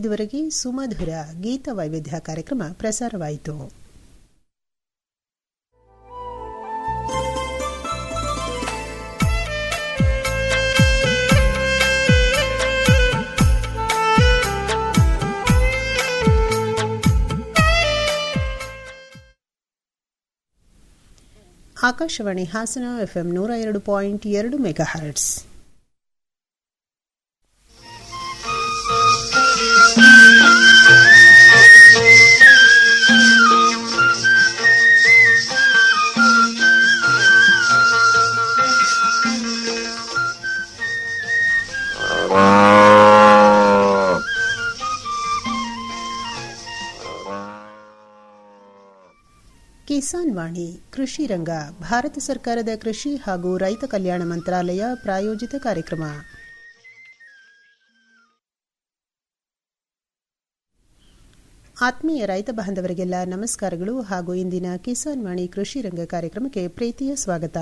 ಇದುವರೆಗೆ ಸುಮಧುರ ಗೀತ ವೈವಿಧ್ಯ ಕಾರ್ಯಕ್ರಮ ಪ್ರಸಾರವಾಯಿತು ಆಕಾಶವಾಣಿ ಹಾಸನ ಎಫ್ಎಂ ನೂರ ಎರಡು ಪಾಯಿಂಟ್ ಎರಡು ಮೆಗಾ ಹರ್ಟ್ಸ್ ಕಿಸಾನ್ ವಾಣಿ ಕೃಷಿ ರಂಗ ಭಾರತ ಸರ್ಕಾರದ ಕೃಷಿ ಹಾಗೂ ರೈತ ಕಲ್ಯಾಣ ಮಂತ್ರಾಲಯ ಪ್ರಾಯೋಜಿತ ಕಾರ್ಯಕ್ರಮ ಆತ್ಮೀಯ ರೈತ ಬಾಂಧವರಿಗೆಲ್ಲ ನಮಸ್ಕಾರಗಳು ಹಾಗೂ ಇಂದಿನ ಕಿಸಾನ್ ವಾಣಿ ಕೃಷಿ ರಂಗ ಕಾರ್ಯಕ್ರಮಕ್ಕೆ ಪ್ರೀತಿಯ ಸ್ವಾಗತ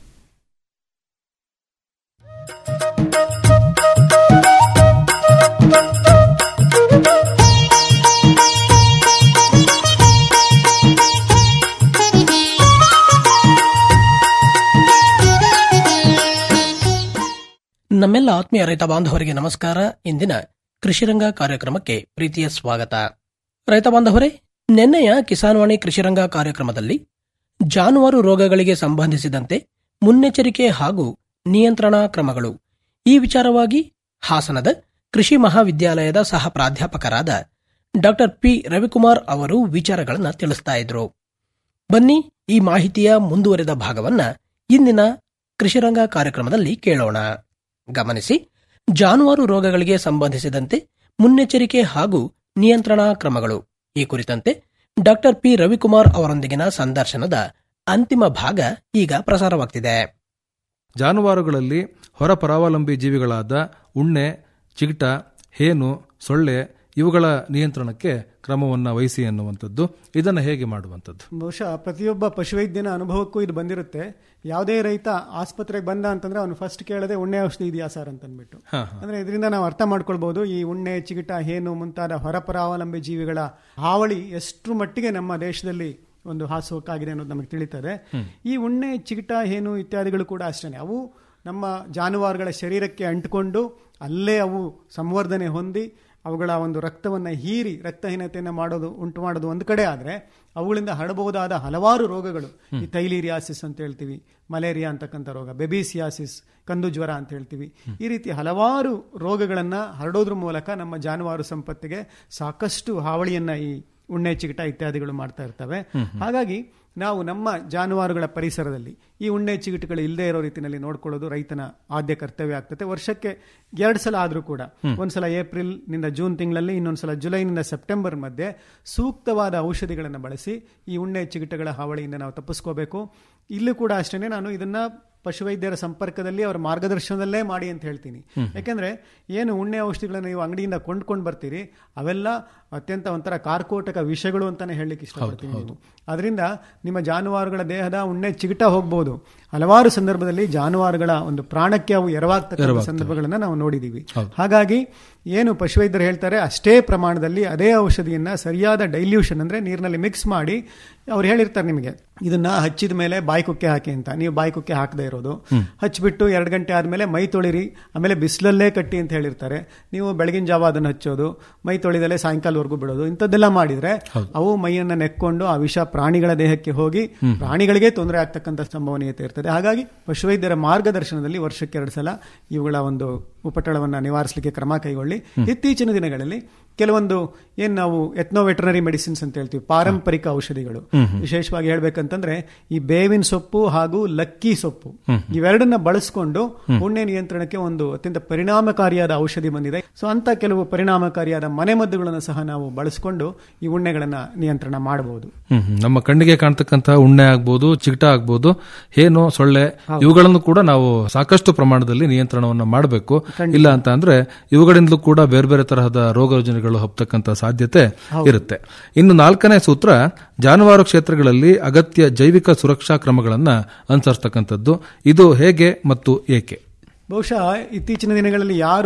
ನಮ್ಮೆಲ್ಲ ಆತ್ಮೀಯ ರೈತ ಬಾಂಧವರಿಗೆ ನಮಸ್ಕಾರ ಇಂದಿನ ಕೃಷಿರಂಗ ಕಾರ್ಯಕ್ರಮಕ್ಕೆ ಪ್ರೀತಿಯ ಸ್ವಾಗತ ರೈತ ಬಾಂಧವರೇ ನಿನ್ನೆಯ ಕಿಸಾನ್ವಾಣಿ ಕೃಷಿರಂಗ ಕಾರ್ಯಕ್ರಮದಲ್ಲಿ ಜಾನುವಾರು ರೋಗಗಳಿಗೆ ಸಂಬಂಧಿಸಿದಂತೆ ಮುನ್ನೆಚ್ಚರಿಕೆ ಹಾಗೂ ನಿಯಂತ್ರಣಾ ಕ್ರಮಗಳು ಈ ವಿಚಾರವಾಗಿ ಹಾಸನದ ಕೃಷಿ ಮಹಾವಿದ್ಯಾಲಯದ ಸಹ ಪ್ರಾಧ್ಯಾಪಕರಾದ ಡಾ ಪಿ ರವಿಕುಮಾರ್ ಅವರು ವಿಚಾರಗಳನ್ನು ತಿಳಿಸ್ತಾ ಇದ್ರು ಬನ್ನಿ ಈ ಮಾಹಿತಿಯ ಮುಂದುವರೆದ ಭಾಗವನ್ನ ಇಂದಿನ ಕೃಷಿರಂಗ ಕಾರ್ಯಕ್ರಮದಲ್ಲಿ ಕೇಳೋಣ ಗಮನಿಸಿ ಜಾನುವಾರು ರೋಗಗಳಿಗೆ ಸಂಬಂಧಿಸಿದಂತೆ ಮುನ್ನೆಚ್ಚರಿಕೆ ಹಾಗೂ ನಿಯಂತ್ರಣಾ ಕ್ರಮಗಳು ಈ ಕುರಿತಂತೆ ಡಾಕ್ಟರ್ ಪಿ ರವಿಕುಮಾರ್ ಅವರೊಂದಿಗಿನ ಸಂದರ್ಶನದ ಅಂತಿಮ ಭಾಗ ಈಗ ಪ್ರಸಾರವಾಗ್ತಿದೆ ಜಾನುವಾರುಗಳಲ್ಲಿ ಹೊರ ಪರಾವಲಂಬಿ ಜೀವಿಗಳಾದ ಉಣ್ಣೆ ಚಿಗಟ ಹೇನು ಸೊಳ್ಳೆ ಇವುಗಳ ನಿಯಂತ್ರಣಕ್ಕೆ ಕ್ರಮವನ್ನು ವಹಿಸಿ ಅನ್ನುವಂಥದ್ದು ಇದನ್ನು ಹೇಗೆ ಮಾಡುವಂಥದ್ದು ಬಹುಶಃ ಪ್ರತಿಯೊಬ್ಬ ಪಶುವೈದ್ಯನ ಅನುಭವಕ್ಕೂ ಇದು ಬಂದಿರುತ್ತೆ ಯಾವುದೇ ರೈತ ಆಸ್ಪತ್ರೆಗೆ ಬಂದ ಅಂತಂದ್ರೆ ಅವನು ಫಸ್ಟ್ ಕೇಳದೆ ಉಣ್ಣೆ ಔಷಧಿ ಇದೆಯಾ ಸರ್ ಅಂತ ಅಂದ್ಬಿಟ್ಟು ಅಂದ್ರೆ ಇದರಿಂದ ನಾವು ಅರ್ಥ ಮಾಡ್ಕೊಳ್ಬಹುದು ಈ ಉಣ್ಣೆ ಚಿಗಿಟ ಹೇನು ಮುಂತಾದ ಹೊರಪರಾವಲಂಬಿ ಜೀವಿಗಳ ಹಾವಳಿ ಎಷ್ಟರ ಮಟ್ಟಿಗೆ ನಮ್ಮ ದೇಶದಲ್ಲಿ ಒಂದು ಹಾಸುವಕ್ಕಾಗಿದೆ ಅನ್ನೋದು ನಮಗೆ ತಿಳಿತದೆ ಈ ಉಣ್ಣೆ ಚಿಗಿಟ ಹೇನು ಇತ್ಯಾದಿಗಳು ಕೂಡ ಅಷ್ಟೇ ಅವು ನಮ್ಮ ಜಾನುವಾರುಗಳ ಶರೀರಕ್ಕೆ ಅಂಟಿಕೊಂಡು ಅಲ್ಲೇ ಅವು ಸಂವರ್ಧನೆ ಹೊಂದಿ ಅವುಗಳ ಒಂದು ರಕ್ತವನ್ನು ಹೀರಿ ರಕ್ತಹೀನತೆಯನ್ನು ಮಾಡೋದು ಉಂಟು ಮಾಡೋದು ಒಂದು ಕಡೆ ಆದರೆ ಅವುಗಳಿಂದ ಹರಡಬಹುದಾದ ಹಲವಾರು ರೋಗಗಳು ಈ ತೈಲೀರಿಯಾಸಿಸ್ ಅಂತ ಹೇಳ್ತೀವಿ ಮಲೇರಿಯಾ ಅಂತಕ್ಕಂಥ ರೋಗ ಬೆಬಿಸಿಯಾಸಿಸ್ ಕಂದು ಜ್ವರ ಅಂತ ಹೇಳ್ತೀವಿ ಈ ರೀತಿ ಹಲವಾರು ರೋಗಗಳನ್ನು ಹರಡೋದ್ರ ಮೂಲಕ ನಮ್ಮ ಜಾನುವಾರು ಸಂಪತ್ತಿಗೆ ಸಾಕಷ್ಟು ಹಾವಳಿಯನ್ನ ಈ ಉಣ್ಣೆ ಚಿಗಟ ಇತ್ಯಾದಿಗಳು ಮಾಡ್ತಾ ಇರ್ತವೆ ಹಾಗಾಗಿ ನಾವು ನಮ್ಮ ಜಾನುವಾರುಗಳ ಪರಿಸರದಲ್ಲಿ ಈ ಉಣ್ಣೆ ಚಿಗಿಟುಗಳು ಇಲ್ಲದೆ ಇರೋ ರೀತಿಯಲ್ಲಿ ನೋಡ್ಕೊಳ್ಳೋದು ರೈತನ ಆದ್ಯ ಕರ್ತವ್ಯ ಆಗ್ತದೆ ವರ್ಷಕ್ಕೆ ಎರಡು ಸಲ ಆದರೂ ಕೂಡ ಒಂದ್ಸಲ ಏಪ್ರಿಲ್ ನಿಂದ ಜೂನ್ ತಿಂಗಳಲ್ಲಿ ಇನ್ನೊಂದ್ಸಲ ಜುಲೈನಿಂದ ಸೆಪ್ಟೆಂಬರ್ ಮಧ್ಯೆ ಸೂಕ್ತವಾದ ಔಷಧಿಗಳನ್ನು ಬಳಸಿ ಈ ಉಣ್ಣೆ ಚಿಗಿಟಗಳ ಹಾವಳಿಯಿಂದ ನಾವು ತಪ್ಪಿಸ್ಕೋಬೇಕು ಇಲ್ಲೂ ಕೂಡ ಅಷ್ಟೇ ನಾನು ಇದನ್ನ ಪಶುವೈದ್ಯರ ಸಂಪರ್ಕದಲ್ಲಿ ಅವರ ಮಾರ್ಗದರ್ಶನದಲ್ಲೇ ಮಾಡಿ ಅಂತ ಹೇಳ್ತೀನಿ ಯಾಕೆಂದ್ರೆ ಏನು ಉಣ್ಣೆ ಔಷಧಿಗಳನ್ನು ನೀವು ಅಂಗಡಿಯಿಂದ ಕೊಂಡ್ಕೊಂಡು ಬರ್ತೀರಿ ಅವೆಲ್ಲ ಅತ್ಯಂತ ಒಂಥರ ಕಾರ್ಕೋಟಕ ವಿಷಗಳು ಅಂತಾನೆ ಹೇಳಲಿಕ್ಕೆ ಇಷ್ಟಪಡ್ತೀನಿ ನೀವು ಅದರಿಂದ ನಿಮ್ಮ ಜಾನುವಾರುಗಳ ದೇಹದ ಉಣ್ಣೆ ಚಿಗಿಟ ಹೋಗ್ಬೋದು ಹಲವಾರು ಸಂದರ್ಭದಲ್ಲಿ ಜಾನುವಾರುಗಳ ಒಂದು ಪ್ರಾಣಕ್ಕೆ ಅವು ಎರವಾಗ್ತಕ್ಕಂಥ ಸಂದರ್ಭಗಳನ್ನ ನಾವು ನೋಡಿದೀವಿ ಹಾಗಾಗಿ ಏನು ಪಶುವೈದ್ಯರು ಹೇಳ್ತಾರೆ ಅಷ್ಟೇ ಪ್ರಮಾಣದಲ್ಲಿ ಅದೇ ಔಷಧಿಯನ್ನ ಸರಿಯಾದ ಡೈಲ್ಯೂಷನ್ ಅಂದ್ರೆ ನೀರಿನಲ್ಲಿ ಮಿಕ್ಸ್ ಮಾಡಿ ಅವ್ರು ಹೇಳಿರ್ತಾರೆ ನಿಮಗೆ ಇದನ್ನ ಹಚ್ಚಿದ ಮೇಲೆ ಬಾಯಿ ಕುಕ್ಕೆ ಹಾಕಿ ಅಂತ ನೀವು ಬಾಯಿ ಕುಕ್ಕೆ ಹಾಕದೇ ಇರೋದು ಹಚ್ಚಿಬಿಟ್ಟು ಎರಡು ಗಂಟೆ ಆದ್ಮೇಲೆ ಮೈ ತೊಳಿರಿ ಆಮೇಲೆ ಬಿಸಿಲಲ್ಲೇ ಕಟ್ಟಿ ಅಂತ ಹೇಳಿರ್ತಾರೆ ನೀವು ಬೆಳಗಿನ ಜಾವ ಅದನ್ನು ಹಚ್ಚೋದು ಮೈ ತೊಳಿದಲ್ಲೇ ಸಾಯಂಕಾಲವರೆಗೂ ಬಿಡೋದು ಇಂಥದ್ದೆಲ್ಲ ಮಾಡಿದ್ರೆ ಅವು ಮೈಯನ್ನ ನೆಕ್ಕೊಂಡು ಆ ವಿಷ ಪ್ರಾಣಿಗಳ ದೇಹಕ್ಕೆ ಹೋಗಿ ಪ್ರಾಣಿಗಳಿಗೆ ತೊಂದರೆ ಆಗ್ತಕ್ಕಂಥ ಸಂಭವನೀಯತೆ ಇರ್ತದೆ ಹಾಗಾಗಿ ಪಶುವೈದ್ಯರ ಮಾರ್ಗದರ್ಶನದಲ್ಲಿ ವರ್ಷಕ್ಕೆ ಎರಡು ಸಲ ಇವುಗಳ ಒಂದು ಉಪಟಳವನ್ನು ನಿವಾರಿಸಲಿಕ್ಕೆ ಕ್ರಮ ಕೈಗೊಳ್ಳಿ ಇತ್ತೀಚಿನ ದಿನಗಳಲ್ಲಿ ಕೆಲವೊಂದು ಏನ್ ನಾವು ಎತ್ನೋ ವೆಟರ್ನರಿ ಮೆಡಿಸಿನ್ಸ್ ಅಂತ ಹೇಳ್ತೀವಿ ಪಾರಂಪರಿಕ ಔಷಧಿಗಳು ವಿಶೇಷವಾಗಿ ಹೇಳ್ಬೇಕಂತಂದ್ರೆ ಈ ಬೇವಿನ ಸೊಪ್ಪು ಹಾಗೂ ಲಕ್ಕಿ ಸೊಪ್ಪು ಇವೆರಡನ್ನ ಬಳಸ್ಕೊಂಡು ಉಣ್ಣೆ ನಿಯಂತ್ರಣಕ್ಕೆ ಒಂದು ಅತ್ಯಂತ ಪರಿಣಾಮಕಾರಿಯಾದ ಔಷಧಿ ಬಂದಿದೆ ಸೊ ಅಂತ ಕೆಲವು ಪರಿಣಾಮಕಾರಿಯಾದ ಮನೆಮದ್ದುಗಳನ್ನು ಸಹ ನಾವು ಬಳಸಿಕೊಂಡು ಈ ಉಣ್ಣೆಗಳನ್ನ ನಿಯಂತ್ರಣ ಮಾಡಬಹುದು ನಮ್ಮ ಕಣ್ಣಿಗೆ ಕಾಣ್ತಕ್ಕಂತಹ ಉಣ್ಣೆ ಆಗ್ಬೋದು ಚಿಗಟ ಆಗ್ಬೋದು ಹೇನು ಸೊಳ್ಳೆ ಇವುಗಳನ್ನು ಕೂಡ ನಾವು ಸಾಕಷ್ಟು ಪ್ರಮಾಣದಲ್ಲಿ ನಿಯಂತ್ರಣವನ್ನು ಮಾಡಬೇಕು ಇಲ್ಲ ಅಂತ ಅಂದ್ರೆ ಇವುಗಳಿಂದಲೂ ಕೂಡ ಬೇರೆ ಬೇರೆ ತರಹದ ರೋಗ ರುಜಿನಗಳು ಹಬ್ಬತಕ್ಕಂತ ಸಾಧ್ಯತೆ ಇರುತ್ತೆ ಇನ್ನು ನಾಲ್ಕನೇ ಸೂತ್ರ ಜಾನುವಾರು ಕ್ಷೇತ್ರಗಳಲ್ಲಿ ಅಗತ್ಯ ಜೈವಿಕ ಸುರಕ್ಷಾ ಕ್ರಮಗಳನ್ನ ಅನುಸರಿಸತಕ್ಕಂಥದ್ದು ಇದು ಹೇಗೆ ಮತ್ತು ಏಕೆ ಬಹುಶಃ ಇತ್ತೀಚಿನ ದಿನಗಳಲ್ಲಿ ಯಾರು